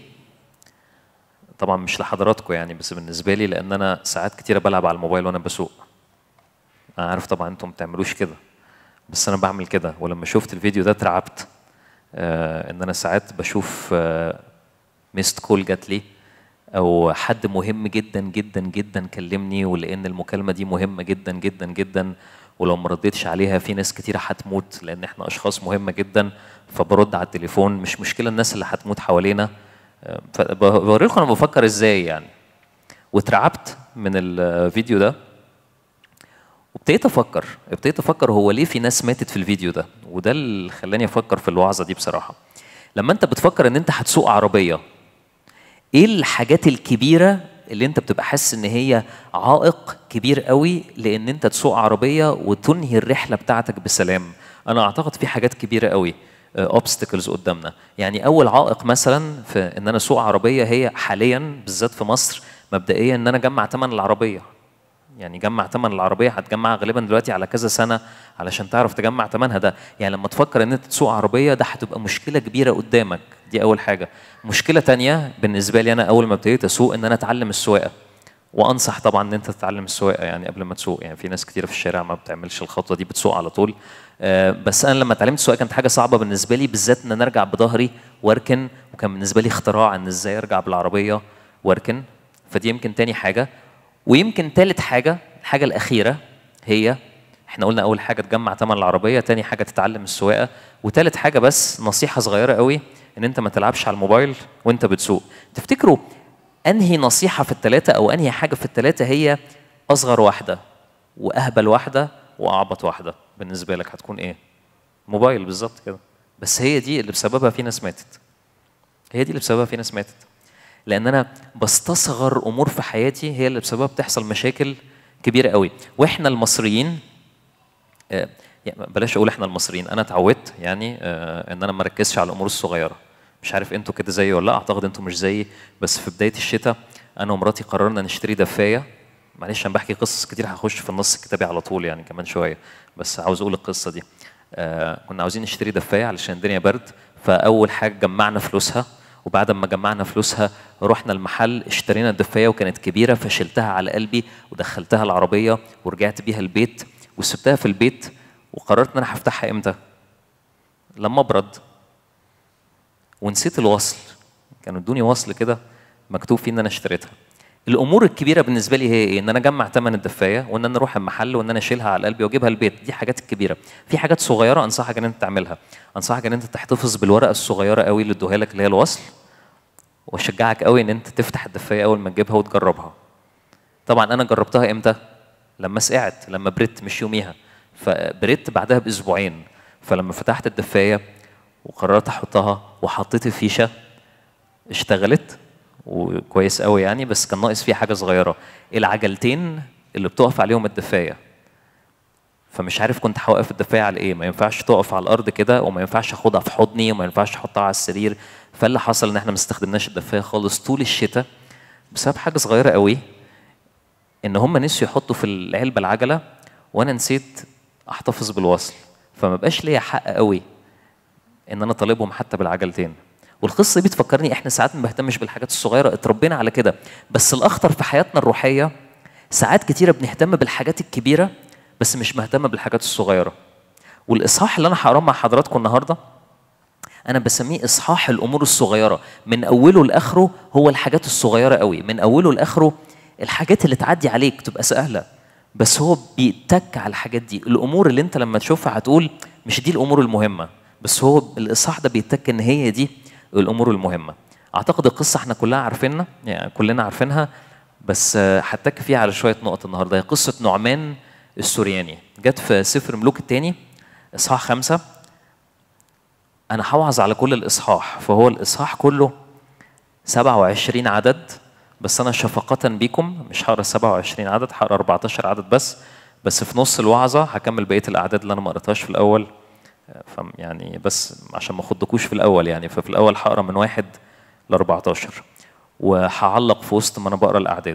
طبعا مش لحضراتكم يعني بس بالنسبه لي لان انا ساعات كتيره بلعب على الموبايل وانا بسوق انا عارف طبعا انتم ما بتعملوش كده بس انا بعمل كده ولما شفت الفيديو ده اترعبت آه ان انا ساعات بشوف آه ميست كول جات لي او حد مهم جدا جدا جدا كلمني ولان المكالمه دي مهمه جدا جدا جدا ولو ما رديتش عليها في ناس كتيره هتموت لان احنا اشخاص مهمه جدا فبرد على التليفون مش مشكله الناس اللي هتموت حوالينا آه، فبوريكم انا بفكر ازاي يعني واترعبت من الفيديو ده وابتديت افكر ابتديت افكر هو ليه في ناس ماتت في الفيديو ده وده اللي خلاني افكر في الوعظه دي بصراحه لما انت بتفكر ان انت هتسوق عربيه ايه الحاجات الكبيره اللي انت بتبقى حاسس ان هي عائق كبير قوي لان انت تسوق عربيه وتنهي الرحله بتاعتك بسلام انا اعتقد في حاجات كبيره قوي اوبستكلز قدامنا يعني اول عائق مثلا في ان انا اسوق عربيه هي حاليا بالذات في مصر مبدئيا ان انا اجمع ثمن العربيه يعني جمع ثمن العربيه هتجمعها غالبا دلوقتي على كذا سنه علشان تعرف تجمع ثمنها ده يعني لما تفكر ان انت تسوق عربيه ده هتبقى مشكله كبيره قدامك دي اول حاجه مشكله تانية بالنسبه لي انا اول ما ابتديت اسوق ان انا اتعلم السواقه وانصح طبعا ان انت تتعلم السواقه يعني قبل ما تسوق يعني في ناس كتير في الشارع ما بتعملش الخطوه دي بتسوق على طول آه، بس انا لما اتعلمت السواقه كانت حاجه صعبه بالنسبه لي بالذات ان انا ارجع بظهري واركن وكان بالنسبه لي اختراع ان ازاي ارجع بالعربيه واركن فدي يمكن تاني حاجه ويمكن تالت حاجه الحاجه الاخيره هي احنا قلنا اول حاجه تجمع ثمن العربيه تاني حاجه تتعلم السواقه وتالت حاجه بس نصيحه صغيره قوي ان انت ما تلعبش على الموبايل وانت بتسوق تفتكروا انهي نصيحه في الثلاثه او انهي حاجه في الثلاثه هي اصغر واحده واهبل واحده واعبط واحده بالنسبه لك هتكون ايه موبايل بالظبط كده بس هي دي اللي بسببها في ناس ماتت هي دي اللي بسببها في ناس ماتت لان انا بستصغر امور في حياتي هي اللي بسببها بتحصل مشاكل كبيره قوي واحنا المصريين آه، يعني بلاش اقول احنا المصريين انا اتعودت يعني آه، ان انا ما اركزش على الامور الصغيره مش عارف انتوا كده زيي ولا لا اعتقد انتوا مش زيي بس في بدايه الشتاء انا ومراتي قررنا نشتري دفايه معلش انا بحكي قصص كتير هخش في النص الكتابي على طول يعني كمان شويه بس عاوز اقول القصه دي آه كنا عاوزين نشتري دفايه علشان الدنيا برد فاول حاجه جمعنا فلوسها وبعد ما جمعنا فلوسها رحنا المحل اشترينا الدفايه وكانت كبيره فشلتها على قلبي ودخلتها العربيه ورجعت بيها البيت وسبتها في البيت وقررت ان انا هفتحها امتى؟ لما ابرد ونسيت الوصل كانوا ادوني وصل كده مكتوب فيه ان انا اشتريتها الامور الكبيره بالنسبه لي هي ايه ان انا اجمع ثمن الدفايه وان انا اروح المحل وان انا اشيلها على قلبي واجيبها البيت دي حاجات الكبيره في حاجات صغيره انصحك ان انت تعملها انصحك ان انت تحتفظ بالورقه الصغيره قوي اللي ادوها لك اللي هي الوصل واشجعك قوي ان انت تفتح الدفايه اول ما تجيبها وتجربها طبعا انا جربتها امتى لما سقعت لما بريت مش يوميها فبريت بعدها باسبوعين فلما فتحت الدفايه وقررت احطها وحطيت الفيشه اشتغلت وكويس قوي يعني بس كان ناقص فيه حاجه صغيره العجلتين اللي بتقف عليهم الدفايه فمش عارف كنت هوقف الدفايه على ايه ما ينفعش تقف على الارض كده وما ينفعش اخدها في حضني وما ينفعش احطها على السرير فاللي حصل ان احنا ما استخدمناش الدفايه خالص طول الشتاء بسبب حاجه صغيره قوي ان هم نسيوا يحطوا في العلبه العجله وانا نسيت احتفظ بالوصل فما بقاش ليا حق قوي ان انا طالبهم حتى بالعجلتين والقصه دي بتفكرني احنا ساعات ما بنهتمش بالحاجات الصغيره اتربينا على كده بس الاخطر في حياتنا الروحيه ساعات كتيره بنهتم بالحاجات الكبيره بس مش مهتم بالحاجات الصغيره والاصحاح اللي انا هقراه مع حضراتكم النهارده انا بسميه اصحاح الامور الصغيره من اوله لاخره هو الحاجات الصغيره قوي من اوله لاخره الحاجات اللي تعدي عليك تبقى سهله بس هو بيتك على الحاجات دي الامور اللي انت لما تشوفها هتقول مش دي الامور المهمه بس هو الاصحاح ده بيتك ان هي دي الامور المهمه اعتقد القصه احنا كلها عارفينها يعني كلنا عارفينها بس آه، هتك فيها على شويه نقط النهارده هي قصه نعمان السورياني جت في سفر ملوك الثاني اصحاح خمسة انا هوعظ على كل الاصحاح فهو الاصحاح كله 27 عدد بس انا شفقة بكم مش هقرا 27 عدد هقرا 14 عدد بس بس في نص الوعظة هكمل بقية الأعداد اللي أنا ما قريتهاش في الأول ف يعني بس عشان ما اخضكوش في الأول يعني ففي الأول هقرا من واحد ل 14 وهعلق في وسط ما أنا بقرا الأعداد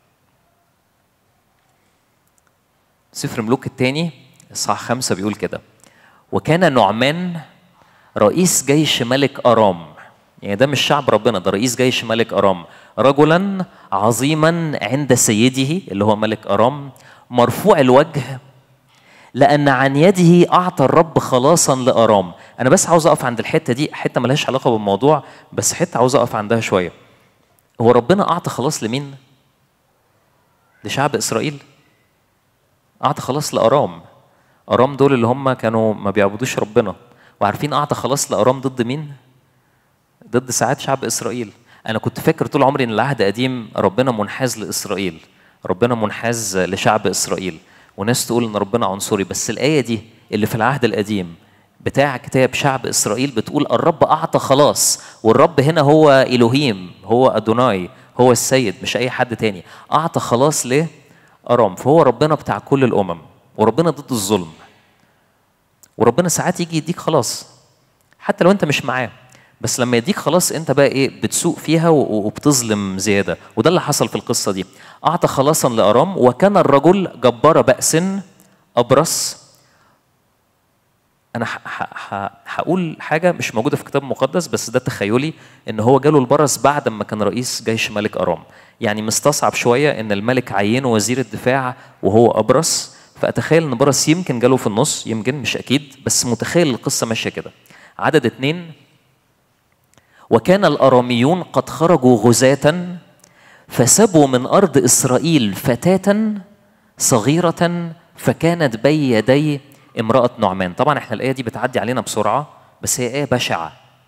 سفر ملوك الثاني إصحاح خمسة بيقول كده وكان نعمان رئيس جيش ملك أرام يعني ده مش شعب ربنا ده رئيس جيش ملك أرام رجلا عظيما عند سيده اللي هو ملك أرام مرفوع الوجه لأن عن يده أعطى الرب خلاصا لأرام أنا بس عاوز أقف عند الحتة دي حتة ملهاش علاقة بالموضوع بس حتة عاوز أقف عندها شوية هو ربنا أعطى خلاص لمين؟ لشعب إسرائيل أعطى خلاص لأرام أرام دول اللي هم كانوا ما بيعبدوش ربنا وعارفين أعطى خلاص لأرام ضد مين؟ ضد ساعات شعب إسرائيل أنا كنت فاكر طول عمري إن العهد قديم ربنا منحاز لإسرائيل ربنا منحاز لشعب إسرائيل وناس تقول إن ربنا عنصري بس الآية دي اللي في العهد القديم بتاع كتاب شعب إسرائيل بتقول الرب أعطى خلاص والرب هنا هو إلهيم هو أدوناي هو السيد مش أي حد تاني أعطى خلاص ليه؟ أرام فهو ربنا بتاع كل الأمم وربنا ضد الظلم وربنا ساعات يجي يديك خلاص حتى لو انت مش معاه بس لما يديك خلاص انت بقى ايه بتسوق فيها و- وبتظلم زياده وده اللي حصل في القصه دي اعطى خلاصا لارام وكان الرجل جبار باس ابرص انا ح- ح- ح- هقول حاجه مش موجوده في الكتاب المقدس بس ده تخيلي ان هو جاله البرص بعد ما كان رئيس جيش ملك ارام يعني مستصعب شويه ان الملك عينه وزير الدفاع وهو ابرص فاتخيل ان برص يمكن جاله في النص يمكن مش اكيد بس متخيل القصه ماشيه كده عدد اتنين وكان الاراميون قد خرجوا غزاة فسبوا من ارض اسرائيل فتاة صغيرة فكانت بين يدي امرأة نعمان طبعا احنا الآية دي بتعدي علينا بسرعة بس هي آية بشعة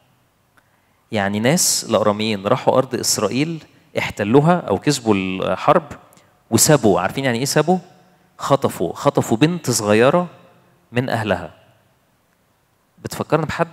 يعني ناس الأراميين راحوا أرض إسرائيل احتلوها أو كسبوا الحرب وسابوا عارفين يعني إيه سابوا؟ خطفوا خطفوا بنت صغيرة من أهلها بتفكرنا بحد؟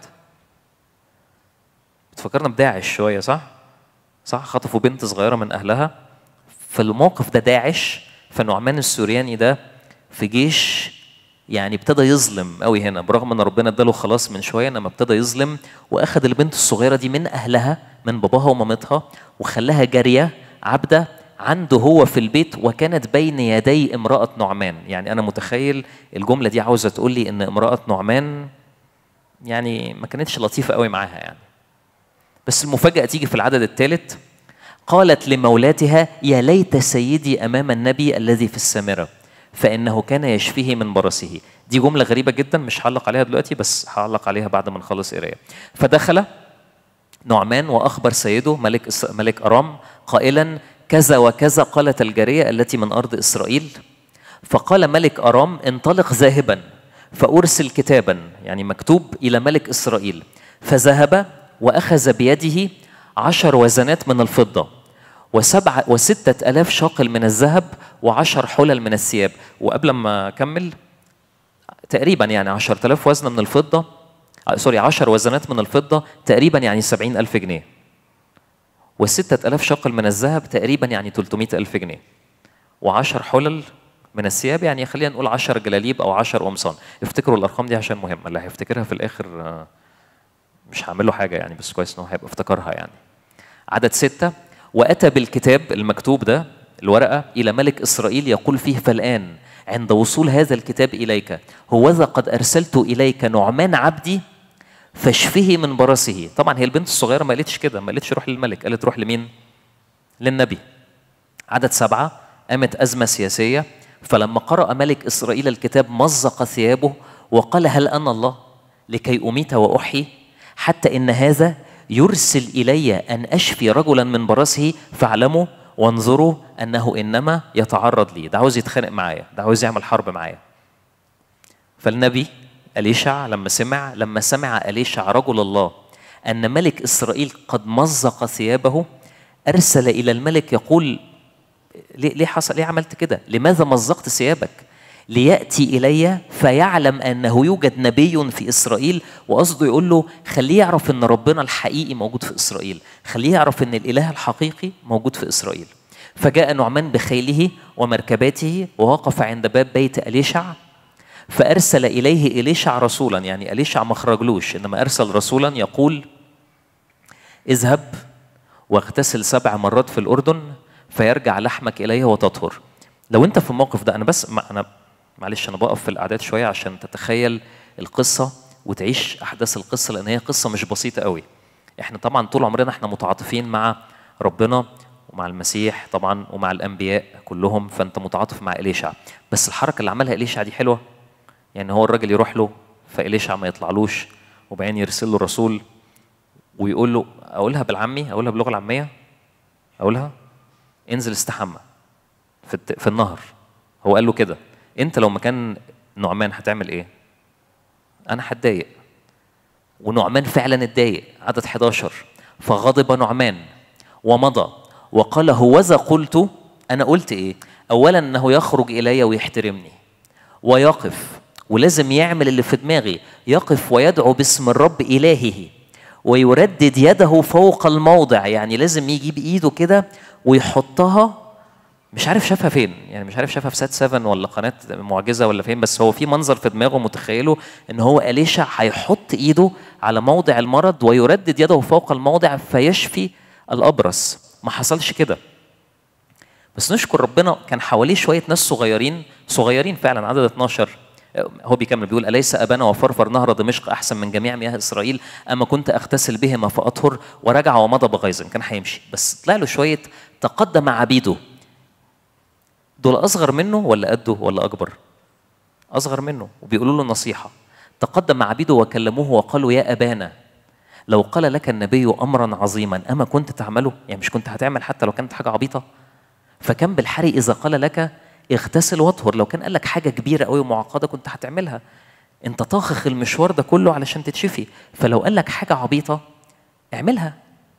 بتفكرنا بداعش شوية صح؟ صح خطفوا بنت صغيرة من أهلها فالموقف ده داعش فنعمان السورياني ده في جيش يعني ابتدى يظلم قوي هنا برغم ان ربنا اداله خلاص من شويه انما ابتدى يظلم واخد البنت الصغيره دي من اهلها من باباها ومامتها وخلاها جاريه عبده عنده هو في البيت وكانت بين يدي امراه نعمان يعني انا متخيل الجمله دي عاوزه تقول لي ان امراه نعمان يعني ما كانتش لطيفه قوي معاها يعني بس المفاجاه تيجي في العدد الثالث قالت لمولاتها يا ليت سيدي امام النبي الذي في السامره فانه كان يشفيه من برصه دي جمله غريبه جدا مش هعلق عليها دلوقتي بس هعلق عليها بعد ما نخلص قرايه فدخل نعمان واخبر سيده ملك إس- ملك ارام قائلا كذا وكذا قالت الجاريه التي من ارض اسرائيل فقال ملك ارام انطلق ذاهبا فارسل كتابا يعني مكتوب الى ملك اسرائيل فذهب واخذ بيده عشر وزنات من الفضه وسبعة وستة ألاف شاقل من الذهب وعشر حلل من الثياب وقبل ما أكمل تقريبا يعني عشرة آلاف وزنة من الفضة آه، سوري عشر وزنات من الفضة تقريبا يعني سبعين ألف جنيه وستة ألاف شاقل من الذهب تقريبا يعني 300 ألف جنيه وعشر حلل من الثياب يعني خلينا نقول عشر جلاليب أو عشر قمصان افتكروا الأرقام دي عشان مهمة اللي هيفتكرها في الآخر آه، مش هعمل له حاجة يعني بس كويس إن هو هيبقى افتكرها يعني عدد ستة واتى بالكتاب المكتوب ده الورقه الى ملك اسرائيل يقول فيه فالان عند وصول هذا الكتاب اليك هوذا قد ارسلت اليك نعمان عبدي فاشفه من برصه طبعا هي البنت الصغيره ما قالتش كده ما قالتش روح للملك قالت روح لمين للنبي عدد سبعة قامت أزمة سياسية فلما قرأ ملك إسرائيل الكتاب مزق ثيابه وقال هل أنا الله لكي أميت وأحيي حتى إن هذا يرسل إلي أن أشفي رجلا من براسه فاعلموا وانظروا أنه إنما يتعرض لي ده عاوز يتخانق معايا ده عاوز يعمل حرب معايا فالنبي أليشع لما سمع لما سمع أليشع رجل الله أن ملك إسرائيل قد مزق ثيابه أرسل إلى الملك يقول ليه ليه حصل ليه عملت كده؟ لماذا مزقت ثيابك؟ ليأتي إلي فيعلم أنه يوجد نبي في إسرائيل وقصده يقول له خليه يعرف أن ربنا الحقيقي موجود في إسرائيل خليه يعرف أن الإله الحقيقي موجود في إسرائيل فجاء نعمان بخيله ومركباته ووقف عند باب بيت أليشع فأرسل إليه إليشع رسولا يعني أليشع ما خرجلوش إنما أرسل رسولا يقول اذهب واغتسل سبع مرات في الأردن فيرجع لحمك إليه وتطهر لو أنت في الموقف ده أنا بس ما أنا معلش أنا بقف في الأعداد شوية عشان تتخيل القصة وتعيش أحداث القصة لأن هي قصة مش بسيطة قوي إحنا طبعا طول عمرنا إحنا متعاطفين مع ربنا ومع المسيح طبعا ومع الأنبياء كلهم فأنت متعاطف مع إليشع بس الحركة اللي عملها إليشع دي حلوة يعني هو الراجل يروح له فإليشع ما يطلعلوش وبعدين يرسل له رسول ويقول له اقولها بالعامي اقولها باللغه العاميه اقولها انزل استحمى في الت... في النهر هو قال له كده انت لو مكان نعمان هتعمل ايه انا هتضايق ونعمان فعلا اتضايق عدد 11 فغضب نعمان ومضى وقال هوذا قلت انا قلت ايه اولا انه يخرج الي ويحترمني ويقف ولازم يعمل اللي في دماغي يقف ويدعو باسم الرب الهه ويردد يده فوق الموضع يعني لازم يجي بايده كده ويحطها مش عارف شافها فين يعني مش عارف شافها في سات 7 ولا قناه معجزه ولا فين بس هو في منظر في دماغه متخيله ان هو اليشع هيحط ايده على موضع المرض ويردد يده فوق الموضع فيشفي الابرص ما حصلش كده بس نشكر ربنا كان حواليه شويه ناس صغيرين صغيرين فعلا عدد 12 هو بيكمل بيقول أليس أبانا وفرفر نهر دمشق أحسن من جميع مياه إسرائيل أما كنت أغتسل بهما فأطهر ورجع ومضى بغيظ كان هيمشي بس طلع له شوية تقدم عبيده دول أصغر منه ولا قده ولا أكبر أصغر منه وبيقولوا له نصيحة تقدم عبيده وكلموه وقالوا يا أبانا لو قال لك النبي أمرا عظيما أما كنت تعمله يعني مش كنت هتعمل حتى لو كانت حاجة عبيطة فكم بالحري إذا قال لك اغتسل واطهر لو كان قال لك حاجه كبيره قوي ومعقده كنت هتعملها انت طاخخ المشوار ده كله علشان تتشفي فلو قال لك حاجه عبيطه اعملها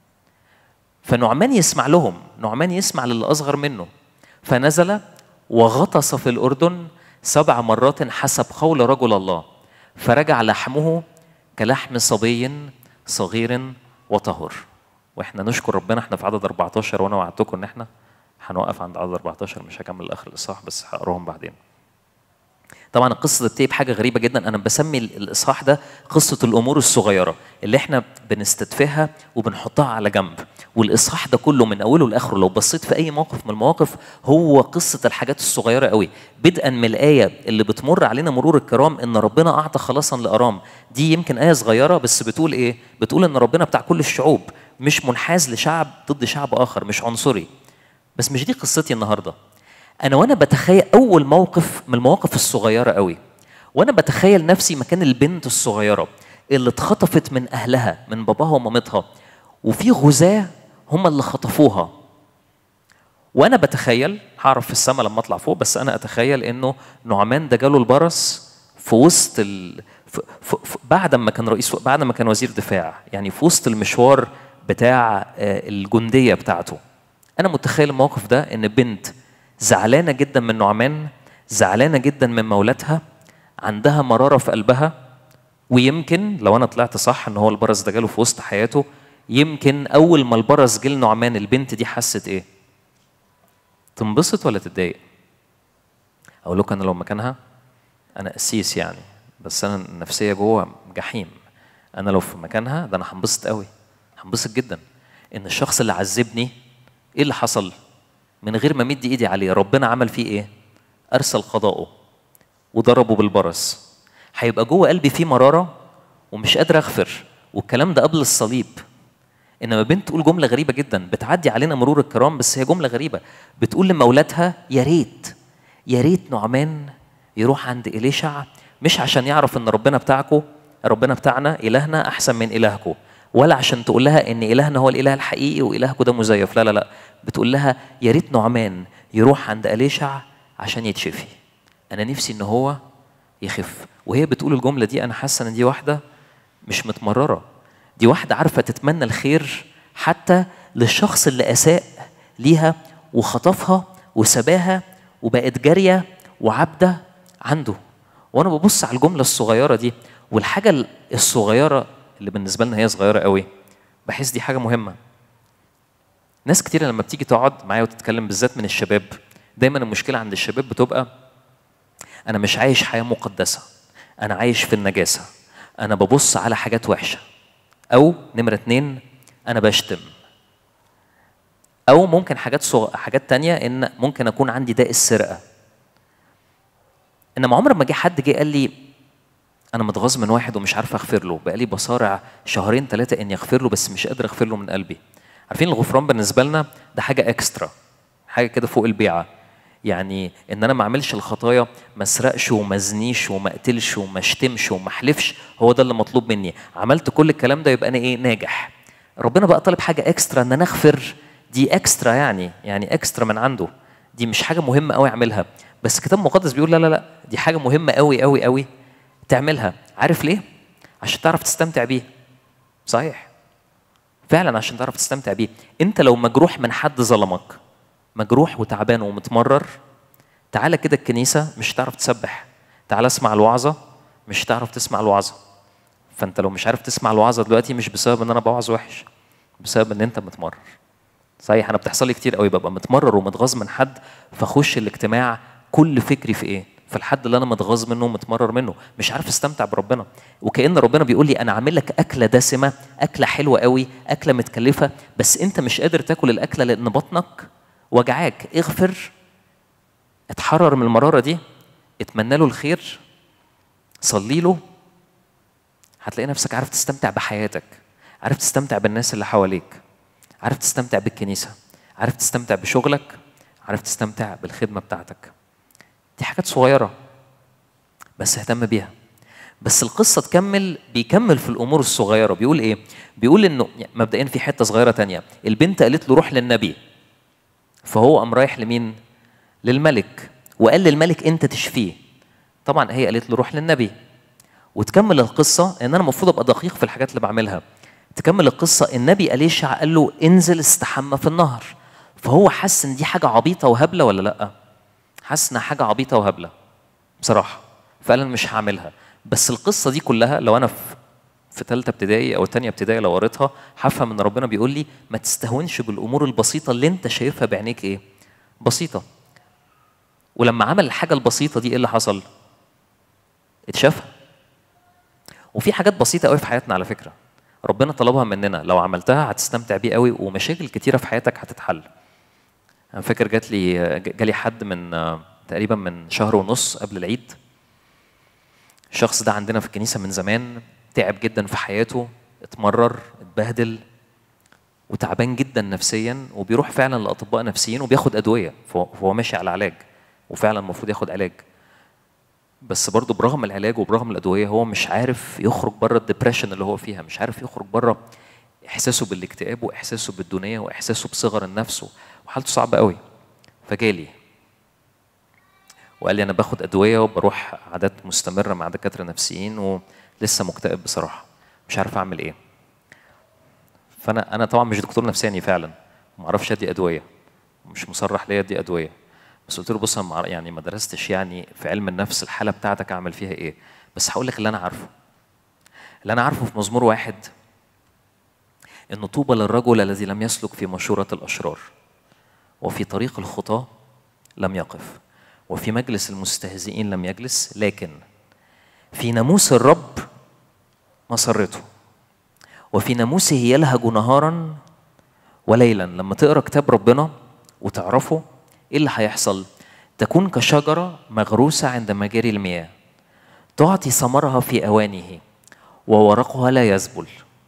فنعمان يسمع لهم نعمان يسمع للي اصغر منه فنزل وغطس في الاردن سبع مرات حسب قول رجل الله فرجع لحمه كلحم صبي صغير وطهر واحنا نشكر ربنا احنا في عدد 14 وانا وعدتكم ان احنا هنوقف عند عدد 14 مش هكمل اخر الاصحاح بس هقراهم بعدين. طبعا القصه بتبتدي بحاجه غريبه جدا انا بسمي الاصحاح ده قصه الامور الصغيره اللي احنا بنستدفعها وبنحطها على جنب والاصحاح ده كله من اوله لاخره لو بصيت في اي موقف من المواقف هو قصه الحاجات الصغيره قوي بدءا من الايه اللي بتمر علينا مرور الكرام ان ربنا اعطى خلاصا لارام دي يمكن ايه صغيره بس بتقول ايه بتقول ان ربنا بتاع كل الشعوب مش منحاز لشعب ضد شعب اخر مش عنصري بس مش دي قصتي النهارده انا وانا بتخيل اول موقف من المواقف الصغيره قوي وانا بتخيل نفسي مكان البنت الصغيره اللي اتخطفت من اهلها من باباها ومامتها وفي غزاة هم اللي خطفوها وانا بتخيل هعرف في السماء لما اطلع فوق بس انا اتخيل انه نعمان ده جاله البرص في وسط ال... في... في... في... بعد ما كان رئيس بعد ما كان وزير دفاع يعني في وسط المشوار بتاع الجنديه بتاعته انا متخيل الموقف ده ان بنت زعلانه جدا من نعمان زعلانه جدا من مولاتها عندها مراره في قلبها ويمكن لو انا طلعت صح ان هو البرص ده جاله في وسط حياته يمكن اول ما البرص جه لنعمان البنت دي حست ايه تنبسط ولا تتضايق اقول لكم انا لو مكانها انا قسيس يعني بس انا النفسيه جوه جحيم انا لو في مكانها ده انا هنبسط قوي هنبسط جدا ان الشخص اللي عذبني ايه اللي حصل من غير ما مدي ايدي عليه ربنا عمل فيه ايه ارسل قضاءه وضربه بالبرص هيبقى جوه قلبي فيه مراره ومش قادر اغفر والكلام ده قبل الصليب انما بنت تقول جمله غريبه جدا بتعدي علينا مرور الكرام بس هي جمله غريبه بتقول لمولاتها يا ريت يا ريت نعمان يروح عند إليشع مش عشان يعرف ان ربنا بتاعكم ربنا بتاعنا الهنا احسن من الهكم ولا عشان تقول لها ان الهنا هو الاله الحقيقي والهكم ده مزيف لا لا لا بتقول لها يا ريت نعمان يروح عند إليشع عشان يتشفي انا نفسي ان هو يخف وهي بتقول الجمله دي انا حاسه ان دي واحده مش متمرره دي واحده عارفه تتمنى الخير حتى للشخص اللي اساء ليها وخطفها وسباها وبقت جاريه وعبده عنده وانا ببص على الجمله الصغيره دي والحاجه الصغيره اللي بالنسبه لنا هي صغيره قوي بحس دي حاجه مهمه ناس كتير لما بتيجي تقعد معايا وتتكلم بالذات من الشباب دايما المشكله عند الشباب بتبقى انا مش عايش حياه مقدسه انا عايش في النجاسه انا ببص على حاجات وحشه او نمره اتنين انا بشتم او ممكن حاجات صغ... حاجات تانية ان ممكن اكون عندي داء السرقه انما عمر ما جه حد جه قال لي انا متغاظ من واحد ومش عارف اغفر له بقالي بصارع شهرين ثلاثه اني اغفر له بس مش قادر اغفر له من قلبي عارفين الغفران بالنسبه لنا ده حاجه اكسترا حاجه كده فوق البيعه يعني ان انا ما اعملش الخطايا ما اسرقش وما ازنيش وما اقتلش وما اشتمش وما احلفش هو ده اللي مطلوب مني عملت كل الكلام ده يبقى انا ايه ناجح ربنا بقى طالب حاجه اكسترا ان انا اغفر دي اكسترا يعني يعني اكسترا من عنده دي مش حاجه مهمه قوي اعملها بس الكتاب المقدس بيقول لا لا لا دي حاجه مهمه قوي قوي قوي تعملها عارف ليه عشان تعرف تستمتع بيه صحيح فعلا عشان تعرف تستمتع بيه انت لو مجروح من حد ظلمك مجروح وتعبان ومتمرر تعالى كده الكنيسه مش هتعرف تسبح تعالى اسمع الوعظه مش هتعرف تسمع الوعظه فانت لو مش عارف تسمع الوعظه دلوقتي مش بسبب ان انا بوعظ وحش بسبب ان انت متمرر صحيح انا بتحصل لي كتير قوي ببقى متمرر ومتغاظ من حد فاخش الاجتماع كل فكري في ايه في الحد اللي انا متغاظ منه ومتمرر منه مش عارف استمتع بربنا وكأن ربنا بيقول لي انا عامل لك اكله دسمه اكله حلوه قوي اكله متكلفه بس انت مش قادر تاكل الاكله لان بطنك وجعاك اغفر اتحرر من المراره دي اتمنى له الخير صلي له هتلاقي نفسك عارف تستمتع بحياتك عارف تستمتع بالناس اللي حواليك عارف تستمتع بالكنيسه عارف تستمتع بشغلك عارف تستمتع بالخدمه بتاعتك دي حاجات صغيره بس اهتم بيها بس القصه تكمل بيكمل في الامور الصغيره بيقول ايه بيقول انه مبدئيا في حته صغيره تانية البنت قالت له روح للنبي فهو قام رايح لمين للملك وقال للملك انت تشفيه طبعا هي قالت له روح للنبي وتكمل القصه ان انا المفروض ابقى دقيق في الحاجات اللي بعملها تكمل القصه النبي اليشع قال له انزل استحمى في النهر فهو حس ان دي حاجه عبيطه وهبله ولا لا حس انها حاجه عبيطه وهبله بصراحه فعلا مش هعملها بس القصه دي كلها لو انا في في ثالثه ابتدائي او ثانيه ابتدائي لو قريتها هفهم ان ربنا بيقول لي ما تستهونش بالامور البسيطه اللي انت شايفها بعينيك ايه بسيطه ولما عمل الحاجه البسيطه دي ايه اللي حصل اتشافها وفي حاجات بسيطه قوي في حياتنا على فكره ربنا طلبها مننا لو عملتها هتستمتع بيه قوي ومشاكل كتيره في حياتك هتتحل انا فاكر جات لي جالي حد من تقريبا من شهر ونص قبل العيد الشخص ده عندنا في الكنيسه من زمان تعب جدا في حياته اتمرر اتبهدل وتعبان جدا نفسيا وبيروح فعلا لاطباء نفسيين وبياخد ادويه فهو ماشي على علاج وفعلا المفروض ياخد علاج بس برضه برغم العلاج وبرغم الادويه هو مش عارف يخرج بره الدبريشن اللي هو فيها مش عارف يخرج بره احساسه بالاكتئاب واحساسه بالدونيه واحساسه بصغر النفس وحالته صعبه قوي فجالي وقال لي انا باخد ادويه وبروح عادات مستمره مع دكاتره نفسيين ولسه مكتئب بصراحه مش عارف اعمل ايه فانا انا طبعا مش دكتور نفساني فعلا ما اعرفش ادي ادويه مش مصرح ليا ادي ادويه بس قلت له بص انا يعني ما درستش يعني في علم النفس الحاله بتاعتك اعمل فيها ايه بس هقول لك اللي انا عارفه اللي انا عارفه في مزمور واحد ان طوبى للرجل الذي لم يسلك في مشوره الاشرار وفي طريق الخطاه لم يقف وفي مجلس المستهزئين لم يجلس لكن في ناموس الرب مسرته وفي ناموسه يلهج نهارا وليلا لما تقرا كتاب ربنا وتعرفه ايه اللي هيحصل تكون كشجره مغروسه عند مجاري المياه تعطي ثمرها في اوانه وورقها لا يذبل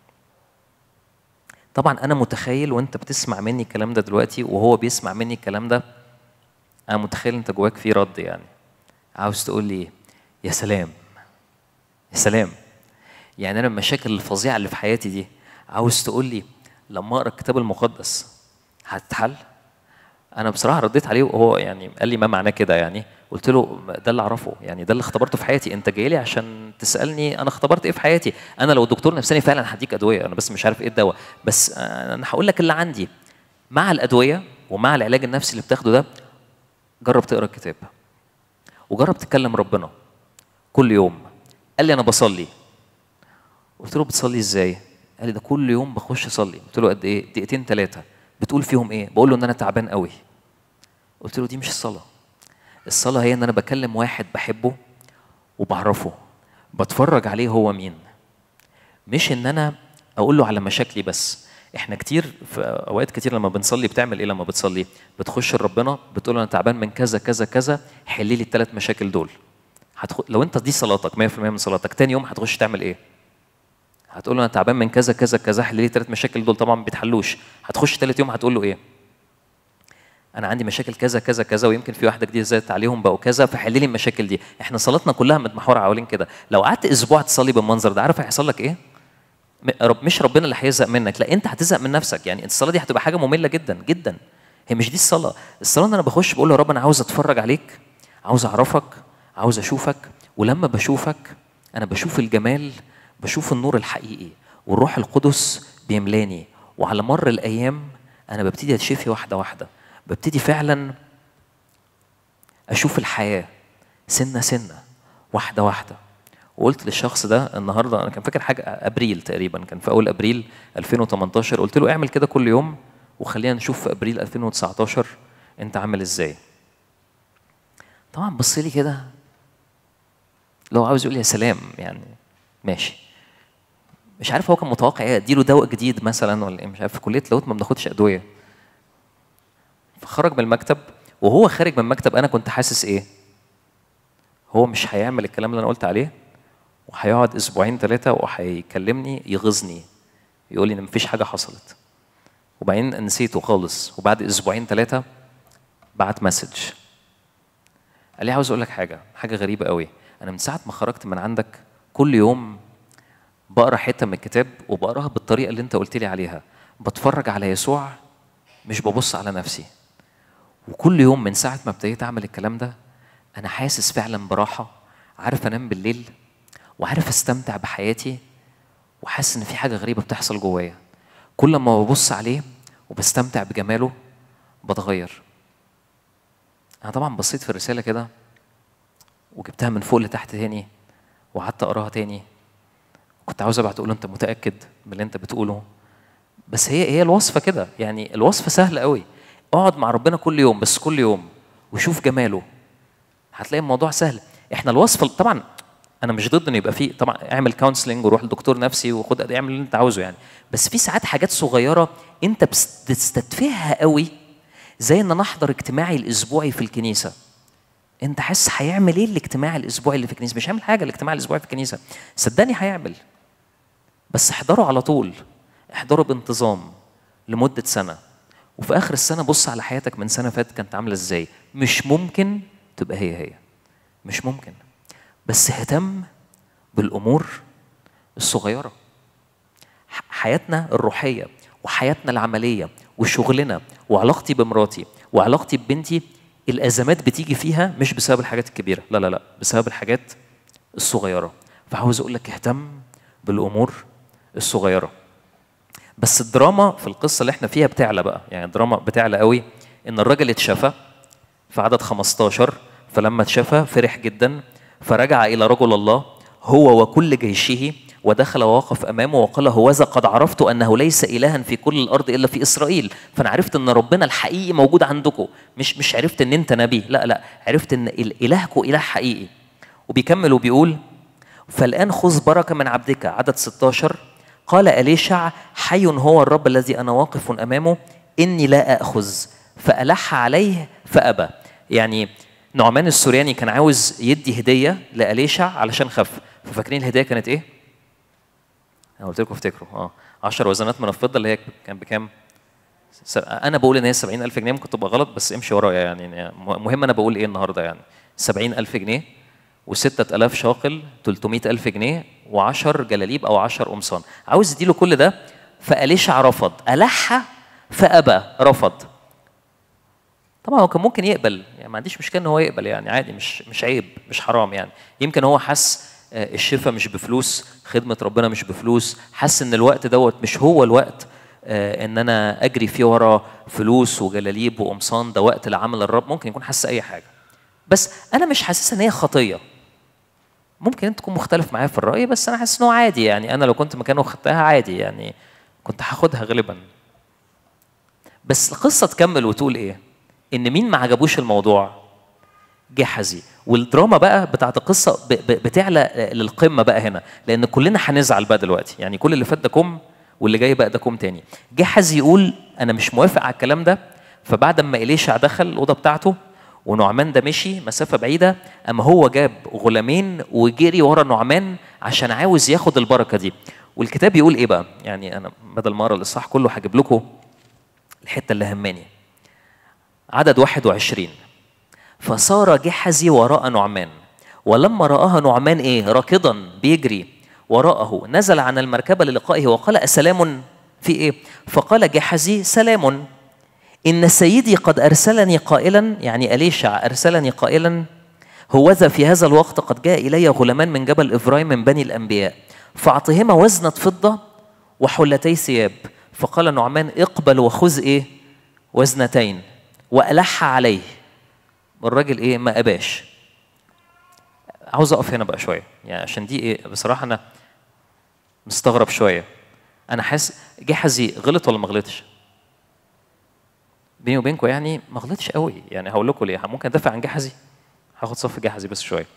طبعا انا متخيل وانت بتسمع مني الكلام ده دلوقتي وهو بيسمع مني الكلام ده انا متخيل انت جواك في رد يعني عاوز تقول لي إيه؟ يا سلام يا سلام يعني انا المشاكل الفظيعه اللي في حياتي دي عاوز تقول لي لما اقرا الكتاب المقدس هتتحل انا بصراحه رديت عليه وهو يعني قال لي ما معناه كده يعني قلت له ده اللي اعرفه يعني ده اللي اختبرته في حياتي انت جاي لي عشان تسالني انا اختبرت ايه في حياتي انا لو دكتور نفساني فعلا هديك ادويه انا بس مش عارف ايه الدواء بس انا هقول لك اللي عندي مع الادويه ومع العلاج النفسي اللي بتاخده ده جرب تقرا الكتاب وجرب تكلم ربنا كل يوم قال لي انا بصلي قلت له بتصلي ازاي قال لي ده كل يوم بخش اصلي قلت له قد ايه دقيقتين ثلاثه بتقول فيهم ايه بقول له ان انا تعبان قوي قلت له دي مش الصلاه الصلاه هي ان انا بكلم واحد بحبه وبعرفه بتفرج عليه هو مين مش ان انا اقول له على مشاكلي بس احنا كتير في اوقات كتير لما بنصلي بتعمل ايه لما بتصلي بتخش لربنا بتقول له انا تعبان من كذا كذا كذا حل لي الثلاث مشاكل دول هتخ... لو انت دي صلاتك 100% من صلاتك تاني يوم هتخش تعمل ايه هتقول له انا تعبان من كذا كذا كذا حل لي الثلاث مشاكل دول طبعا ما بيتحلوش هتخش ثالث يوم هتقول له ايه انا عندي مشاكل كذا كذا كذا ويمكن في واحده جديده زادت عليهم بقوا كذا فحل لي المشاكل دي احنا صلاتنا كلها متمحوره حوالين كده لو قعدت اسبوع تصلي بالمنظر ده عارف هيحصل لك ايه م- رب مش ربنا اللي هيزهق منك لا انت هتزهق من نفسك يعني الصلاه دي هتبقى حاجه ممله جدا جدا هي مش دي الصلاه الصلاه ان انا بخش بقول له يا رب انا عاوز اتفرج عليك عاوز اعرفك عاوز اشوفك ولما بشوفك انا بشوف الجمال بشوف النور الحقيقي والروح القدس بيملاني وعلى مر الايام انا ببتدي اتشفي واحده واحده ببتدي فعلا اشوف الحياه سنه سنه واحده واحده وقلت للشخص ده النهارده انا كان فاكر حاجه ابريل تقريبا كان في اول ابريل 2018 قلت له اعمل كده كل يوم وخلينا نشوف في ابريل 2019 انت عامل ازاي طبعا بص لي كده لو عاوز يقول لي يا سلام يعني ماشي مش عارف هو كان متوقع ايه اديله دواء جديد مثلا ولا ايه مش عارف في كليه لاهوت ما بناخدش ادويه فخرج من المكتب وهو خارج من المكتب انا كنت حاسس ايه هو مش هيعمل الكلام اللي انا قلت عليه وهيقعد اسبوعين ثلاثه وهيكلمني يغيظني يقول لي ان مفيش حاجه حصلت وبعدين نسيته خالص وبعد اسبوعين ثلاثه بعت مسج قال لي عاوز اقول لك حاجه حاجه غريبه قوي انا من ساعه ما خرجت من عندك كل يوم بقرا حته من الكتاب وبقراها بالطريقه اللي انت قلت لي عليها بتفرج على يسوع مش ببص على نفسي وكل يوم من ساعه ما ابتديت اعمل الكلام ده انا حاسس فعلا براحه عارف انام بالليل وعارف استمتع بحياتي وحاسس ان في حاجه غريبه بتحصل جوايا كل ما ببص عليه وبستمتع بجماله بتغير انا طبعا بصيت في الرساله كده وجبتها من فوق لتحت تاني وقعدت اقراها تاني كنت عاوز ابعت اقول له انت متاكد من اللي انت بتقوله بس هي هي الوصفه كده يعني الوصفه سهله قوي اقعد مع ربنا كل يوم بس كل يوم وشوف جماله هتلاقي الموضوع سهل احنا الوصفه طبعا انا مش ضد ان يبقى في طبعا اعمل كونسلنج وروح لدكتور نفسي وخد اعمل اللي انت عاوزه يعني بس في ساعات حاجات صغيره انت بتستدفعها قوي زي ان انا احضر اجتماعي الاسبوعي في الكنيسه انت حاسس هيعمل ايه الاجتماع الاسبوعي اللي في الكنيسه مش هيعمل حاجه الاجتماع الاسبوعي في الكنيسه صدقني هيعمل بس احضره على طول احضره بانتظام لمده سنه وفي اخر السنه بص على حياتك من سنه فاتت كانت عامله ازاي مش ممكن تبقى هي هي مش ممكن بس اهتم بالامور الصغيره حياتنا الروحيه وحياتنا العمليه وشغلنا وعلاقتي بمراتي وعلاقتي ببنتي الازمات بتيجي فيها مش بسبب الحاجات الكبيره لا لا لا بسبب الحاجات الصغيره فعاوز اقول لك اهتم بالامور الصغيره بس الدراما في القصه اللي احنا فيها بتعلى بقى يعني الدراما بتعلى قوي ان الراجل اتشفى في عدد 15 فلما اتشفى فرح جدا فرجع الى رجل الله هو وكل جيشه ودخل ووقف امامه وقال هوذا قد عرفت انه ليس الها في كل الارض الا في اسرائيل فانا عرفت ان ربنا الحقيقي موجود عندكم مش مش عرفت ان انت نبي لا لا عرفت ان الهكم اله حقيقي وبيكمل وبيقول فالان خذ بركه من عبدك عدد 16 قال أليشع حي هو الرب الذي أنا واقف أمامه إني لا أخذ فألح عليه فأبى يعني نعمان السورياني كان عاوز يدي هدية لأليشع علشان خف ففاكرين الهدية كانت إيه؟ أنا قلت لكم افتكروا اه 10 وزنات من الفضة اللي هي كان بكام؟ س- أنا بقول إن هي 70000 جنيه ممكن تبقى غلط بس امشي ورايا يعني يعني مهم أنا بقول إيه النهاردة يعني 70000 جنيه و6000 شاقل 300000 جنيه و10 جلاليب أو 10 قمصان عاوز يديله كل ده فأليشع رفض ألح فأبى رفض طبعا هو كان ممكن يقبل يعني ما عنديش مشكله ان هو يقبل يعني عادي مش مش عيب مش حرام يعني يمكن هو حس آه، الشفاء مش بفلوس خدمه ربنا مش بفلوس حس ان الوقت دوت مش هو الوقت آه، ان انا اجري فيه ورا فلوس وجلاليب وقمصان ده وقت لعمل الرب ممكن يكون حس اي حاجه بس انا مش حاسس ان هي خطيه ممكن انت تكون مختلف معايا في الراي بس انا حاسس انه عادي يعني انا لو كنت مكانه خدتها عادي يعني كنت هاخدها غالبا بس القصه تكمل وتقول ايه ان مين ما عجبوش الموضوع جحزي والدراما بقى بتاعت القصه ب- ب- بتعلى للقمه بقى هنا لان كلنا هنزعل بقى دلوقتي يعني كل اللي فات ده كوم واللي جاي بقى ده كوم تاني جحزي يقول انا مش موافق على الكلام ده فبعد ما إليشع دخل الأوضة بتاعته ونعمان ده مشي مسافة بعيدة أما هو جاب غلامين وجري ورا نعمان عشان عاوز ياخد البركة دي والكتاب يقول إيه بقى يعني أنا بدل ما أقرأ الإصحاح كله هجيب لكم الحتة اللي هماني عدد 21 فصار جحزي وراء نعمان ولما رآها نعمان إيه راكضا بيجري وراءه نزل عن المركبة للقائه وقال أسلام في إيه فقال جحزي سلام إن سيدي قد أرسلني قائلا يعني أليشع أرسلني قائلا هوذا في هذا الوقت قد جاء إلي غلامان من جبل إفرايم من بني الأنبياء فأعطهما وزنة فضة وحلتي ثياب فقال نعمان اقبل وخذ إيه وزنتين وألح عليه الراجل إيه ما أباش عاوز أقف هنا بقى شوية يعني عشان دي إيه بصراحة أنا مستغرب شوية أنا حاسس جحزي غلط ولا ما غلطش؟ بيني وبينكم يعني ما غلطش قوي يعني هقول لكم ليه ممكن ادافع عن جحزي هاخد صف جحزي بس شويه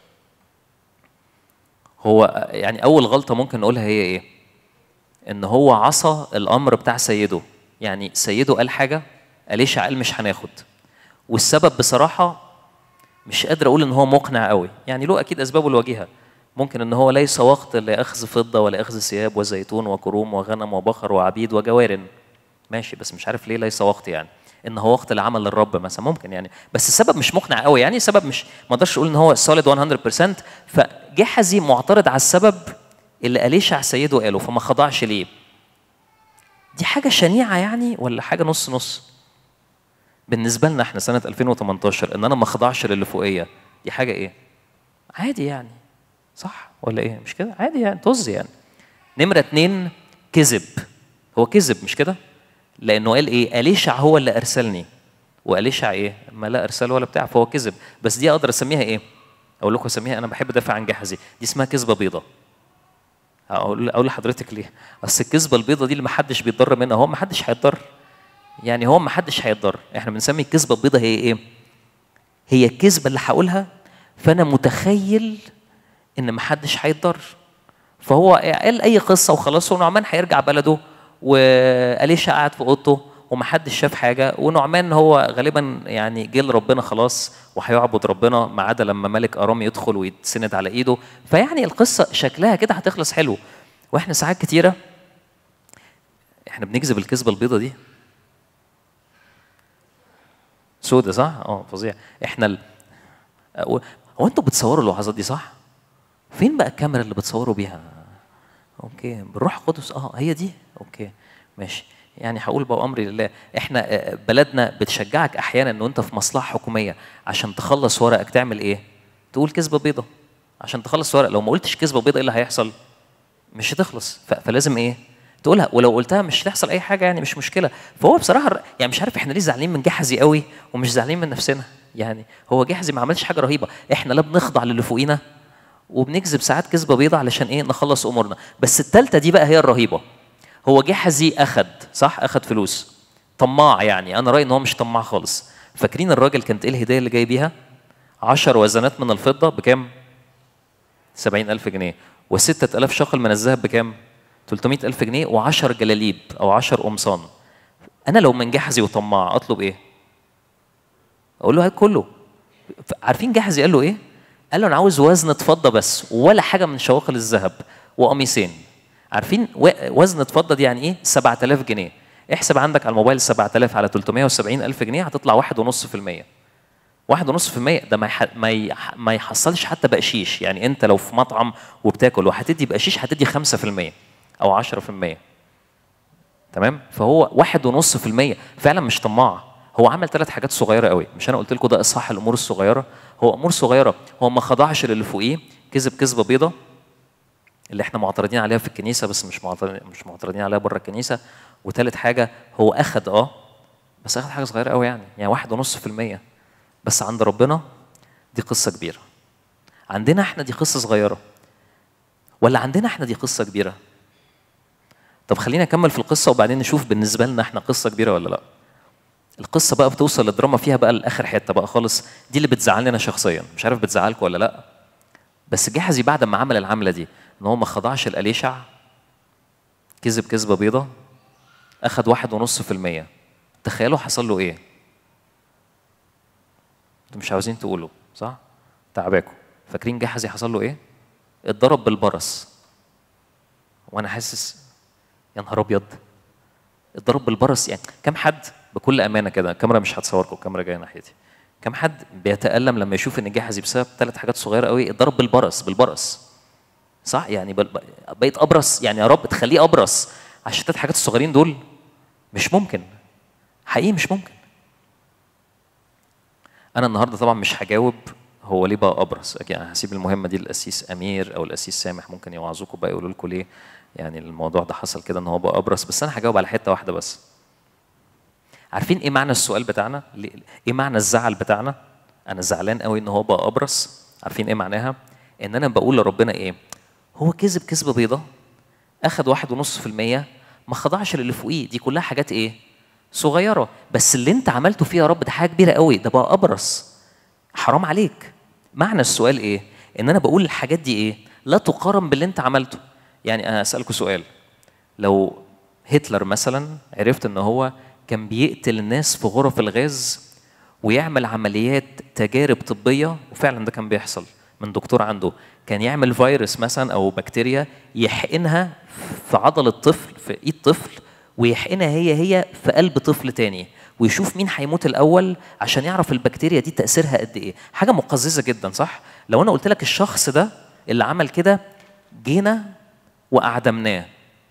هو يعني اول غلطه ممكن نقولها هي ايه ان هو عصى الامر بتاع سيده يعني سيده قال حاجه اليشع قال مش هناخد والسبب بصراحه مش قادر اقول ان هو مقنع قوي يعني له اكيد اسبابه الوجيهه ممكن ان هو ليس وقت لاخذ فضه ولا اخذ ثياب وزيتون وكروم وغنم وبقر وعبيد وجوار ماشي بس مش عارف ليه ليس وقت يعني ان هو وقت العمل للرب مثلا ممكن يعني بس السبب مش مقنع قوي يعني سبب مش ما اقدرش اقول ان هو سوليد 100% فجحزي معترض على السبب اللي اليشع سيده قاله فما خضعش ليه دي حاجه شنيعه يعني ولا حاجه نص نص بالنسبه لنا احنا سنه 2018 ان انا ما اخضعش للي فوقيه دي حاجه ايه عادي يعني صح ولا ايه مش كده عادي يعني طز يعني نمره اتنين كذب هو كذب مش كده لانه قال ايه اليشع هو اللي ارسلني واليشع ايه ما لا ارسله ولا بتاع فهو كذب بس دي اقدر اسميها ايه اقول لكم اسميها انا بحب ادافع عن جحزي دي اسمها كذبه بيضه اقول اقول لحضرتك ليه اصل الكذبه البيضه دي اللي ما حدش بيتضر منها هو ما حدش هيتضر يعني هو ما حدش هيتضر احنا بنسمي الكذبه البيضه هي ايه هي الكذبه اللي هقولها فانا متخيل ان ما حدش هيتضر فهو قال اي قصه وخلاص ونعمان هيرجع بلده واليشا قاعد في اوضته ومحدش شاف حاجه ونعمان هو غالبا يعني جه لربنا خلاص وهيعبد ربنا ما عدا لما ملك ارام يدخل ويتسند على ايده فيعني القصه شكلها كده هتخلص حلو واحنا ساعات كتيره احنا بنكذب الكذبه البيضه دي سودة صح؟ اه فظيع احنا ال... هو انتوا بتصوروا الوعظات دي صح؟ فين بقى الكاميرا اللي بتصوروا بيها؟ اوكي بالروح القدس اه هي دي اوكي ماشي يعني هقول بقى امري لله احنا بلدنا بتشجعك احيانا ان انت في مصلحه حكوميه عشان تخلص ورقك تعمل ايه تقول كذبه بيضه عشان تخلص ورق لو ما قلتش كذبه بيضه ايه اللي هيحصل مش هتخلص فلازم ايه تقولها ولو قلتها مش هتحصل اي حاجه يعني مش مشكله فهو بصراحه يعني مش عارف احنا ليه زعلانين من جحزي قوي ومش زعلانين من نفسنا يعني هو جحزي ما عملش حاجه رهيبه احنا لا بنخضع للي فوقينا وبنكذب ساعات كذبه بيضة علشان ايه نخلص امورنا بس الثالثه دي بقى هي الرهيبه هو جحزي اخد صح اخد فلوس طماع يعني انا رايي ان هو مش طماع خالص فاكرين الراجل كانت ايه الهديه اللي جاي بيها 10 وزنات من الفضه بكام 70000 جنيه و6000 شقل من الذهب بكام 300 ألف جنيه و10 جلاليب أو 10 قمصان أنا لو من جحزي وطماع أطلب إيه؟ أقول له هات كله ف- عارفين جحزي قال له إيه؟ قال له أنا عاوز وزنة فضة بس ولا حاجة من شواغل الذهب وقميصين عارفين و- وزنة فضة دي يعني إيه؟ 7000 جنيه احسب عندك على الموبايل 7000 على 370 ألف جنيه هتطلع واحد ونص في المية واحد ونص في المية ده ما يح... ما, يح... ما يحصلش حتى بقشيش يعني انت لو في مطعم وبتاكل وهتدي بقشيش هتدي خمسة في المية او عشرة في المية تمام فهو واحد ونص في المية فعلا مش طماع هو عمل ثلاث حاجات صغيرة قوي مش انا قلت لكم ده اصحاح الامور الصغيرة هو امور صغيرة هو ما خضعش للي فوقيه كذب كذبة بيضة اللي احنا معترضين عليها في الكنيسة بس مش معترضين مش معترضين عليها بره الكنيسة وثالث حاجة هو اخد اه بس اخد حاجة صغيرة قوي يعني يعني واحد ونص في المية بس عند ربنا دي قصة كبيرة عندنا احنا دي قصة صغيرة ولا عندنا احنا دي قصة كبيرة طب خلينا نكمل في القصة وبعدين نشوف بالنسبة لنا احنا قصة كبيرة ولا لا القصة بقى بتوصل للدراما فيها بقى لآخر حتة بقى خالص دي اللي بتزعلني أنا شخصيا مش عارف بتزعلكم ولا لا بس جحزي بعد ما عمل العملة دي إن هو ما خضعش لأليشع كذب كذبة بيضة أخد واحد ونص في المية تخيلوا حصل له إيه؟ انتوا مش عاوزين تقولوا صح؟ تعباكم فاكرين جحزي حصل له ايه؟ اتضرب بالبرص وانا حاسس يا نهار ابيض اتضرب بالبرص يعني كم حد بكل امانه كده الكاميرا مش هتصوركم الكاميرا جايه ناحيتي كم حد بيتالم لما يشوف ان جحزي بسبب ثلاث حاجات صغيره قوي اتضرب بالبرص بالبرص صح يعني بل- بقيت ابرص يعني يا رب تخليه ابرص عشان الثلاث حاجات الصغيرين دول مش ممكن حقيقي مش ممكن انا النهارده طبعا مش هجاوب هو ليه بقى ابرص أكيد أنا هسيب المهمه دي للاسيس امير او الاسيس سامح ممكن يوعظوكم بقى يقولوا لكم ليه يعني الموضوع ده حصل كده ان هو بقى ابرص بس انا هجاوب على حته واحده بس عارفين ايه معنى السؤال بتاعنا ليه- ايه معنى الزعل بتاعنا انا زعلان قوي ان هو بقى ابرص عارفين ايه معناها ان انا بقول لربنا ايه هو كذب كذبه بيضه اخد واحد ونص في المية ما خضعش للي فوقيه دي كلها حاجات ايه صغيرة بس اللي انت عملته فيه يا رب ده حاجة كبيرة قوي ده بقى أبرص حرام عليك معنى السؤال ايه ان انا بقول الحاجات دي ايه لا تقارن باللي انت عملته يعني انا اسالكم سؤال لو هتلر مثلا عرفت ان هو كان بيقتل الناس في غرف الغاز ويعمل عمليات تجارب طبيه وفعلا ده كان بيحصل من دكتور عنده كان يعمل فيروس مثلا او بكتيريا يحقنها في عضله طفل في ايد طفل ويحقنها هي هي في قلب طفل تاني ويشوف مين هيموت الاول عشان يعرف البكتيريا دي تاثيرها قد ايه حاجه مقززه جدا صح لو انا قلت لك الشخص ده اللي عمل كده جينا واعدمناه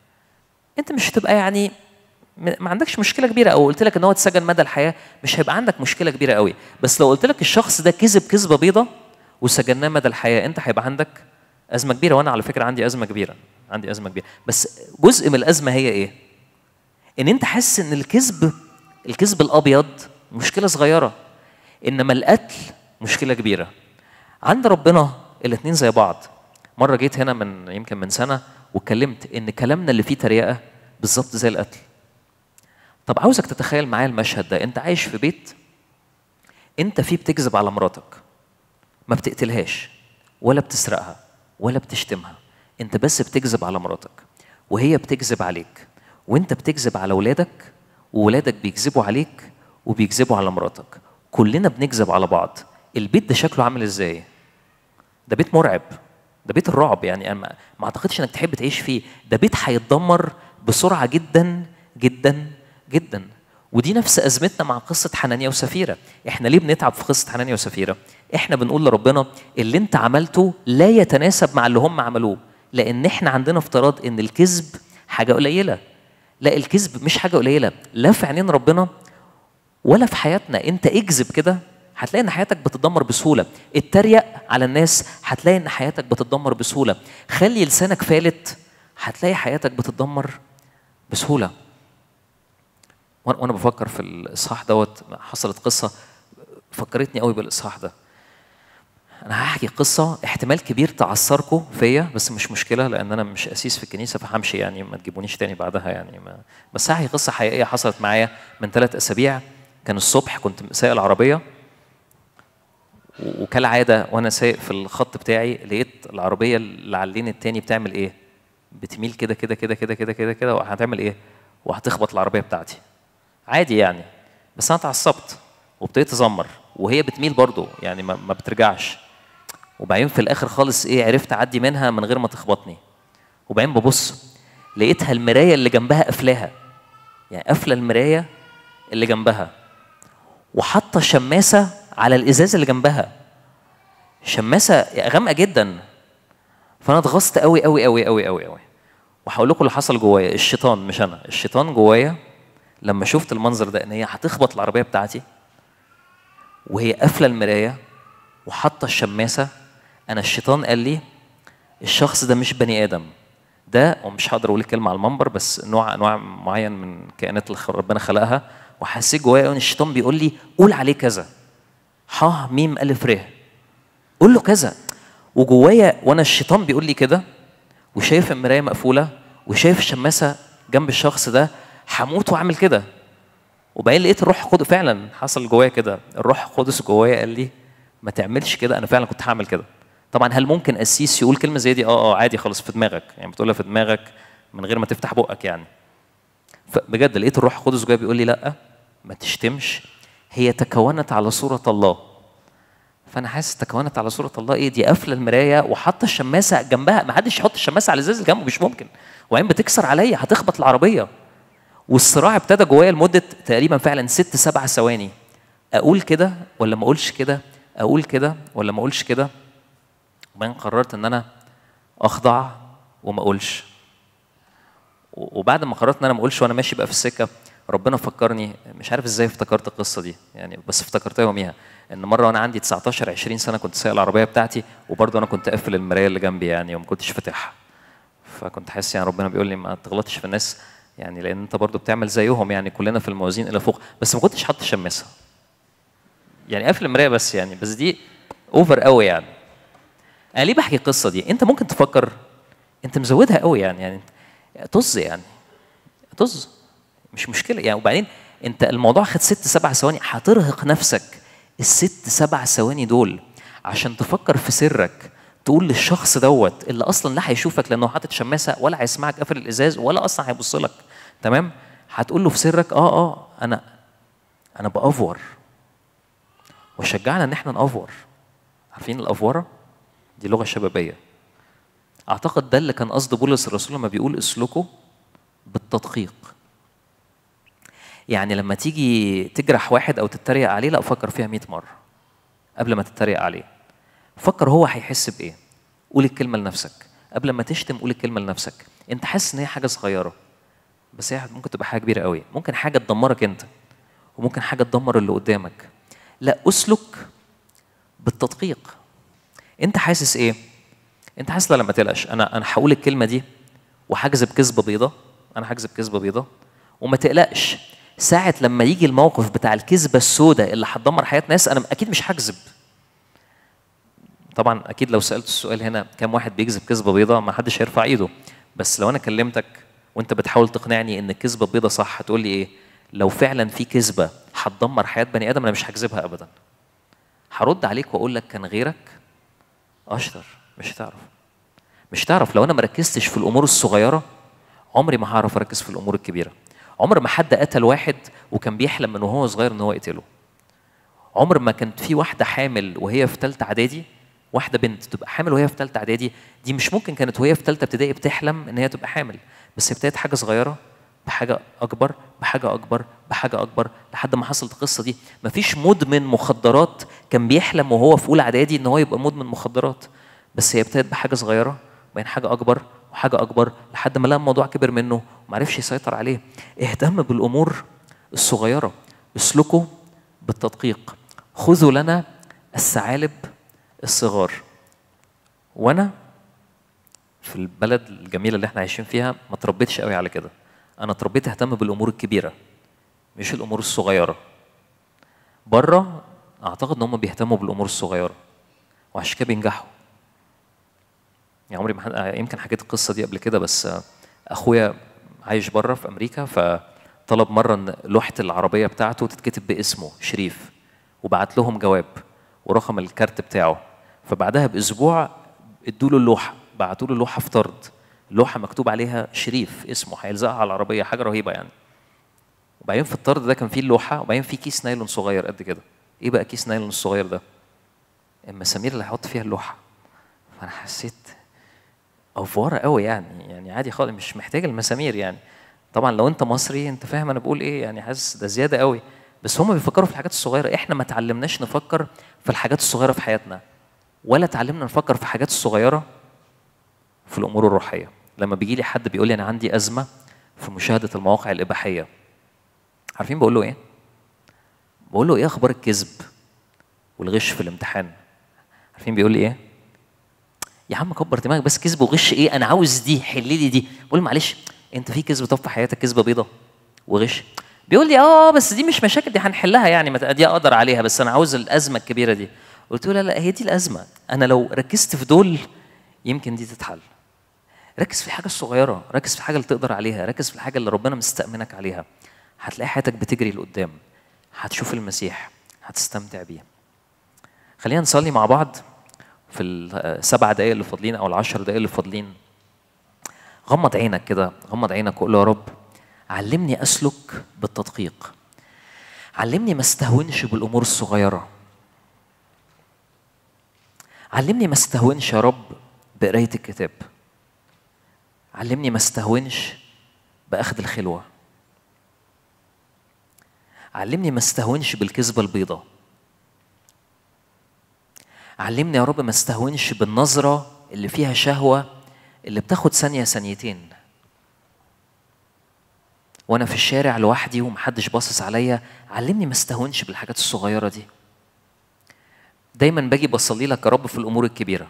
انت مش هتبقى يعني م- ما عندكش مشكله كبيره او قلت لك ان هو اتسجن مدى الحياه مش هيبقى عندك مشكله كبيره قوي بس لو قلت لك الشخص ده كذب كذبه بيضه وسجناه مدى الحياه انت هيبقى عندك ازمه كبيره وانا على فكره عندي ازمه كبيره عندي ازمه كبيره بس جزء من الازمه هي ايه ان انت حاسس ان الكذب الكذب الابيض مشكله صغيره انما القتل مشكله كبيره عند ربنا الاثنين زي بعض مره جيت هنا من يمكن من سنه واتكلمت ان كلامنا اللي فيه تريقه بالظبط زي القتل طب عاوزك تتخيل معايا المشهد ده انت عايش في بيت انت فيه بتكذب على مراتك ما بتقتلهاش ولا بتسرقها ولا بتشتمها انت بس بتكذب على مراتك وهي بتكذب عليك وانت بتكذب على ولادك وولادك بيكذبوا عليك وبيكذبوا على مراتك كلنا بنكذب على بعض البيت ده شكله عامل ازاي ده بيت مرعب ده بيت الرعب يعني انا ما- ما اعتقدش انك تحب تعيش فيه ده بيت هيتدمر بسرعه جدا جدا جدا ودي نفس ازمتنا مع قصه حنانيا وسفيره احنا ليه بنتعب في قصه حنانيا وسفيره احنا بنقول لربنا اللي انت عملته لا يتناسب مع اللي هم عملوه لان احنا عندنا افتراض ان الكذب حاجه قليله لا الكذب مش حاجه قليله لا في عينين ربنا ولا في حياتنا انت اكذب كده هتلاقي ان حياتك بتتدمر بسهوله اتريق على الناس هتلاقي ان حياتك بتتدمر بسهوله خلي لسانك فالت هتلاقي حياتك بتتدمر بسهوله وأنا- وانا بفكر في الاصحاح دوت حصلت قصه فكرتني قوي بالاصحاح ده انا هحكي قصه احتمال كبير تعثركم فيا بس مش مشكله لان انا مش اسيس في الكنيسه فهمشي يعني ما تجيبونيش تاني بعدها يعني ما بس هحكي قصه حقيقيه حصلت معايا من ثلاث اسابيع كان الصبح كنت سايق العربيه و- وكالعاده وانا سايق في الخط بتاعي لقيت العربيه اللي على اللين التاني بتعمل ايه؟ بتميل كده كده كده كده كده كده كده وهتعمل ايه وهتخبط العربيه بتاعتي عادي يعني بس انا اتعصبت وابتديت ازمر وهي بتميل برضو يعني ما, ما بترجعش وبعدين في الاخر خالص ايه عرفت اعدي منها من غير ما تخبطني وبعدين ببص لقيتها المرايه اللي جنبها قافلاها يعني قافله المرايه اللي جنبها وحاطه شماسه على الازاز اللي جنبها شماسه غامقه جدا فانا اتغصت قوي قوي قوي قوي قوي قوي وهقول لكم اللي حصل جوايا الشيطان مش انا الشيطان جوايا لما شفت المنظر ده ان هي هتخبط العربيه بتاعتي وهي قافله المرايه وحاطه الشماسه انا الشيطان قال لي الشخص ده مش بني ادم ده ومش هقدر اقول الكلمه على المنبر بس نوع انواع معين من الكائنات اللي ربنا خلقها وحسيت جوايا ان الشيطان بيقول لي قول عليه كذا ح ميم الف ر قول له كذا وجوايا وانا الشيطان بيقول لي كده وشايف المرايه مقفوله وشايف الشماسه جنب الشخص ده هموت واعمل كده وبعدين لقيت الروح القدس فعلا حصل جوايا كده الروح القدس جوايا قال لي ما تعملش كده انا فعلا كنت هعمل كده طبعا هل ممكن قسيس يقول كلمه زي دي اه اه عادي خالص في دماغك يعني بتقولها في دماغك من غير ما تفتح بقك يعني فبجد لقيت الروح القدس جوايا بيقول لي لا ما تشتمش هي تكونت على صوره الله فانا حاسس تكونت على صوره الله ايه دي قافله المرايه وحاطه الشماسه جنبها ما حدش يحط الشماسه على الازاز اللي جنبه مش ممكن وبعدين بتكسر عليا هتخبط العربيه والصراع ابتدى جوايا لمده تقريبا فعلا ست سبع ثواني اقول كده ولا ما اقولش كده اقول كده ولا ما اقولش كده وبعدين قررت ان انا اخضع وما اقولش وبعد ما قررت ان انا ما اقولش وانا ماشي بقى في السكه ربنا فكرني مش عارف ازاي افتكرت القصه دي يعني بس افتكرتها يوميها ان مره وانا عندي 19 20 سنه كنت سايق العربيه بتاعتي وبرضه انا كنت قافل المرايه اللي جنبي يعني وما كنتش فاتحها فكنت حاسس يعني ربنا بيقول لي ما تغلطش في الناس يعني لان انت برضه بتعمل زيهم يعني كلنا في الموازين الى فوق بس ما كنتش حاطط شماسه يعني قافل المرايه بس يعني بس دي اوفر قوي يعني انا ليه بحكي القصه دي انت ممكن تفكر انت مزودها قوي يعني يعني طز يعني طز مش مشكله يعني وبعدين انت الموضوع خد ست سبع ثواني هترهق نفسك الست سبع ثواني دول عشان تفكر في سرك تقول للشخص دوت اللي اصلا لا هيشوفك لانه حاطط شماسه ولا هيسمعك قافل الازاز ولا اصلا هيبص لك تمام هتقول له في سرك اه اه انا انا بافور وشجعنا ان احنا نافور عارفين الافوره دي لغه شبابيه اعتقد ده اللي كان قصد بولس الرسول لما بيقول اسلكوا بالتدقيق يعني لما تيجي تجرح واحد او تتريق عليه لا فكر فيها 100 مره قبل ما تتريق عليه فكر هو هيحس بايه قول الكلمه لنفسك قبل ما تشتم قول الكلمه لنفسك انت حاسس ان هي حاجه صغيره بس هي ممكن تبقى حاجه كبيره قوي ممكن حاجه تدمرك انت وممكن حاجه تدمر اللي قدامك لا اسلك بالتدقيق انت حاسس ايه انت حاسس لا لما تقلقش انا انا هقول الكلمه دي وهكذب كذبه بيضه انا هكذب كذبه بيضه وما تقلقش ساعة لما يجي الموقف بتاع الكذبة السوداء اللي هتدمر حياة ناس أنا أكيد مش هكذب. طبعا أكيد لو سألت السؤال هنا كم واحد بيكذب كذبة بيضاء ما حدش هيرفع إيده. بس لو أنا كلمتك وأنت بتحاول تقنعني إن الكذبة بيضاء صح هتقول لي إيه؟ لو فعلا في كذبة هتدمر حياة بني آدم أنا مش هكذبها أبدا. هرد عليك وأقول لك كان غيرك أشطر مش هتعرف. مش هتعرف لو أنا ما ركزتش في الأمور الصغيرة عمري ما هعرف أركز في الأمور الكبيرة. عمر ما حد قتل واحد وكان بيحلم من وهو صغير ان هو يقتله عمر ما كانت في واحده حامل وهي في ثالثه اعدادي واحده بنت تبقى حامل وهي في ثالثه اعدادي دي مش ممكن كانت وهي في ثالثه ابتدائي بتحلم ان هي تبقى حامل بس هي ابتدت حاجه صغيره بحاجه اكبر بحاجه اكبر بحاجه اكبر لحد ما حصلت القصه دي مفيش مدمن مخدرات كان بيحلم وهو في اولى اعدادي ان هو يبقى مدمن مخدرات بس هي ابتدت بحاجه صغيره وبعدين حاجه اكبر وحاجه اكبر لحد ما لقى الموضوع كبر منه ومعرفش يسيطر عليه اهتم بالامور الصغيره اسلكوا بالتدقيق خذوا لنا الثعالب الصغار وانا في البلد الجميله اللي احنا عايشين فيها ما تربيتش قوي على كده انا اتربيت اهتم بالامور الكبيره مش الامور الصغيره بره اعتقد ان هم بيهتموا بالامور الصغيره وعشان كده بينجحوا يعني عمري ما يمكن حكيت القصه دي قبل كده بس اخويا عايش بره في امريكا فطلب مره ان لوحه العربيه بتاعته تتكتب باسمه شريف وبعت لهم جواب ورقم الكارت بتاعه فبعدها باسبوع ادوا له اللوحه بعتوا له اللوحه في طرد لوحه مكتوب عليها شريف اسمه هيلزقها على العربيه حاجه رهيبه يعني وبعدين في الطرد ده كان فيه اللوحه وبعدين في كيس نايلون صغير قد كده ايه بقى كيس نايلون الصغير ده المسامير اللي هحط فيها اللوحه فانا حسيت افوره قوي يعني يعني عادي خالص مش محتاج المسامير يعني طبعا لو انت مصري انت فاهم انا بقول ايه يعني حاسس ده زياده قوي بس هم بيفكروا في الحاجات الصغيره احنا ما اتعلمناش نفكر في الحاجات الصغيره في حياتنا ولا اتعلمنا نفكر في الحاجات الصغيره في الامور الروحيه لما بيجي لي حد بيقول لي انا عندي ازمه في مشاهده المواقع الاباحيه عارفين بقول له ايه بقول له ايه اخبار الكذب والغش في الامتحان عارفين بيقول لي ايه يا عم كبر دماغك بس كذب وغش ايه انا عاوز دي حل لي دي بقول له معلش انت في كذب طب في حياتك كذبه بيضه وغش بيقول لي اه بس دي مش مشاكل دي هنحلها يعني ما دي اقدر عليها بس انا عاوز الازمه الكبيره دي قلت له لا لا هي دي الازمه انا لو ركزت في دول يمكن دي تتحل ركز في الحاجه الصغيره ركز في الحاجه اللي تقدر عليها ركز في الحاجه اللي ربنا مستأمنك عليها هتلاقي حياتك بتجري لقدام هتشوف المسيح هتستمتع بيه خلينا نصلي مع بعض في السبع دقايق اللي فاضلين او العشر دقايق اللي فاضلين غمض عينك كده غمض عينك وقول له يا رب علمني اسلك بالتدقيق علمني ما استهونش بالامور الصغيره علمني ما استهونش يا رب بقرايه الكتاب علمني ما استهونش باخذ الخلوه علمني ما استهونش بالكذبه البيضاء علمني يا رب ما استهونش بالنظره اللي فيها شهوه اللي بتاخد ثانيه ثانيتين وانا في الشارع لوحدي ومحدش باصص عليا علمني ما استهونش بالحاجات الصغيره دي دايما باجي بصلي لك يا رب في الامور الكبيره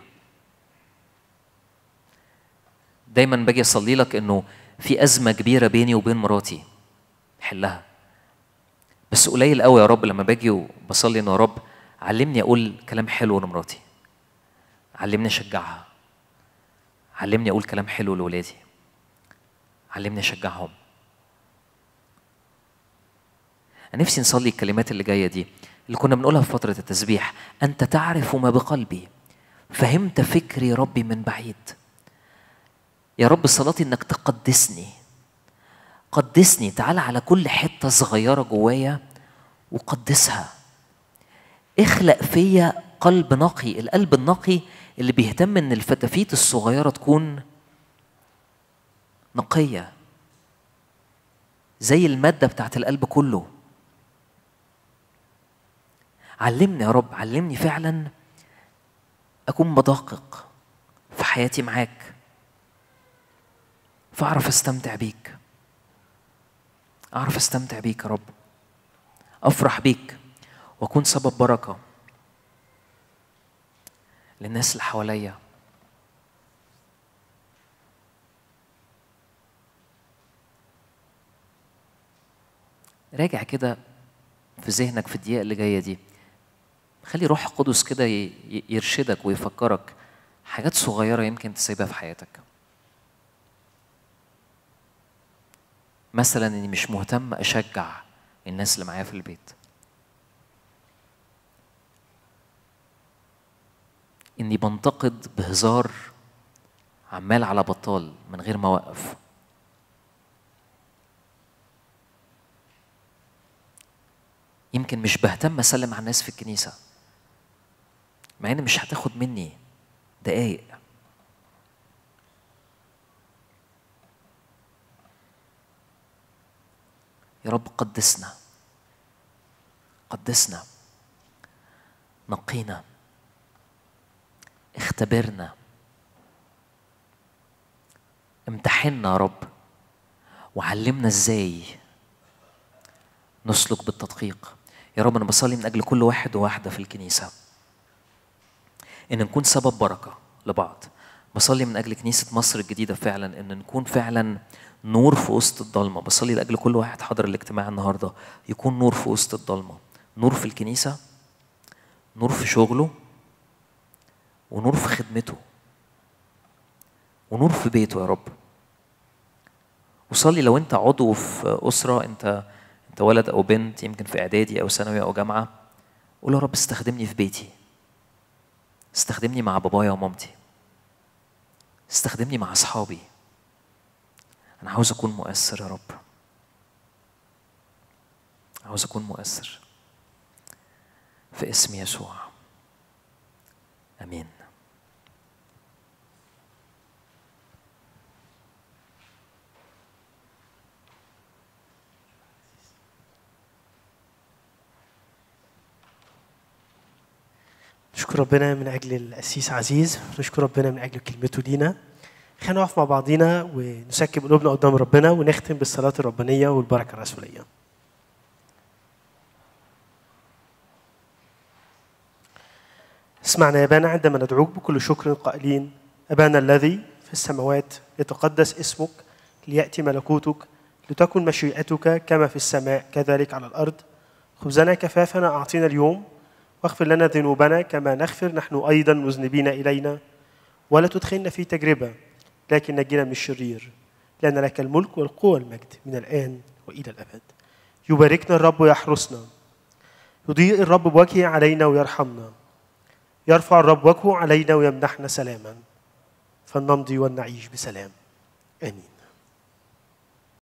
دايما باجي اصلي لك انه في ازمه كبيره بيني وبين مراتي حلها بس قليل قوي يا رب لما باجي وبصلي انه يا رب علمني اقول كلام حلو لمراتي علمني اشجعها علمني اقول كلام حلو لاولادي علمني اشجعهم أنا نفسي نصلي الكلمات اللي جاية دي اللي كنا بنقولها في فترة التسبيح أنت تعرف ما بقلبي فهمت فكري ربي من بعيد يا رب صلاتي إنك تقدسني قدسني تعال على كل حتة صغيرة جوايا وقدسها اخلق فيا قلب نقي القلب النقي اللي بيهتم ان الفتافيت الصغيرة تكون نقية زي المادة بتاعت القلب كله علمني يا رب علمني فعلا أكون بدقق في حياتي معاك فأعرف أستمتع بيك أعرف أستمتع بيك يا رب أفرح بيك وأكون سبب بركة للناس اللي حواليا راجع كده في ذهنك في الدقيقة اللي جاية دي خلي روح القدس كده يرشدك ويفكرك حاجات صغيرة يمكن تسيبها في حياتك مثلا اني مش مهتم اشجع الناس اللي معايا في البيت اني بنتقد بهزار عمال على بطال من غير ما اوقف يمكن مش بهتم اسلم على الناس في الكنيسه مع ان مش هتاخد مني دقايق يا رب قدسنا قدسنا نقينا اختبرنا امتحنا يا رب وعلمنا ازاي نسلك بالتدقيق يا رب انا بصلي من اجل كل واحد وواحده في الكنيسه ان نكون سبب بركه لبعض بصلي من اجل كنيسه مصر الجديده فعلا ان نكون فعلا نور في وسط الضلمه بصلي لاجل كل واحد حضر الاجتماع النهارده يكون نور في وسط الضلمه نور في الكنيسه نور في شغله ونور في خدمته ونور في بيته يا رب وصلي لو انت عضو في اسره انت انت ولد او بنت يمكن في اعدادي او ثانوي او جامعه قول يا رب استخدمني في بيتي استخدمني مع بابايا ومامتي استخدمني مع اصحابي انا عاوز اكون مؤثر يا رب عاوز اكون مؤثر في اسم يسوع امين نشكر ربنا من اجل القسيس عزيز نشكر ربنا من اجل كلمته لينا خلينا نقف مع بعضينا ونسكب قلوبنا قدام ربنا ونختم بالصلاه الربانيه والبركه الرسوليه اسمعنا يا ابانا عندما ندعوك بكل شكر قائلين ابانا الذي في السماوات يتقدس اسمك لياتي ملكوتك لتكن مشيئتك كما في السماء كذلك على الارض خبزنا كفافنا اعطينا اليوم واغفر لنا ذنوبنا كما نغفر نحن ايضا مذنبين الينا ولا تدخلنا في تجربه لكن نجينا من الشرير لان لك الملك والقوه والمجد من الان والى الابد يباركنا الرب ويحرسنا يضيء الرب بوجهه علينا ويرحمنا يرفع الرب وجهه علينا ويمنحنا سلاما فلنمضي ولنعيش بسلام امين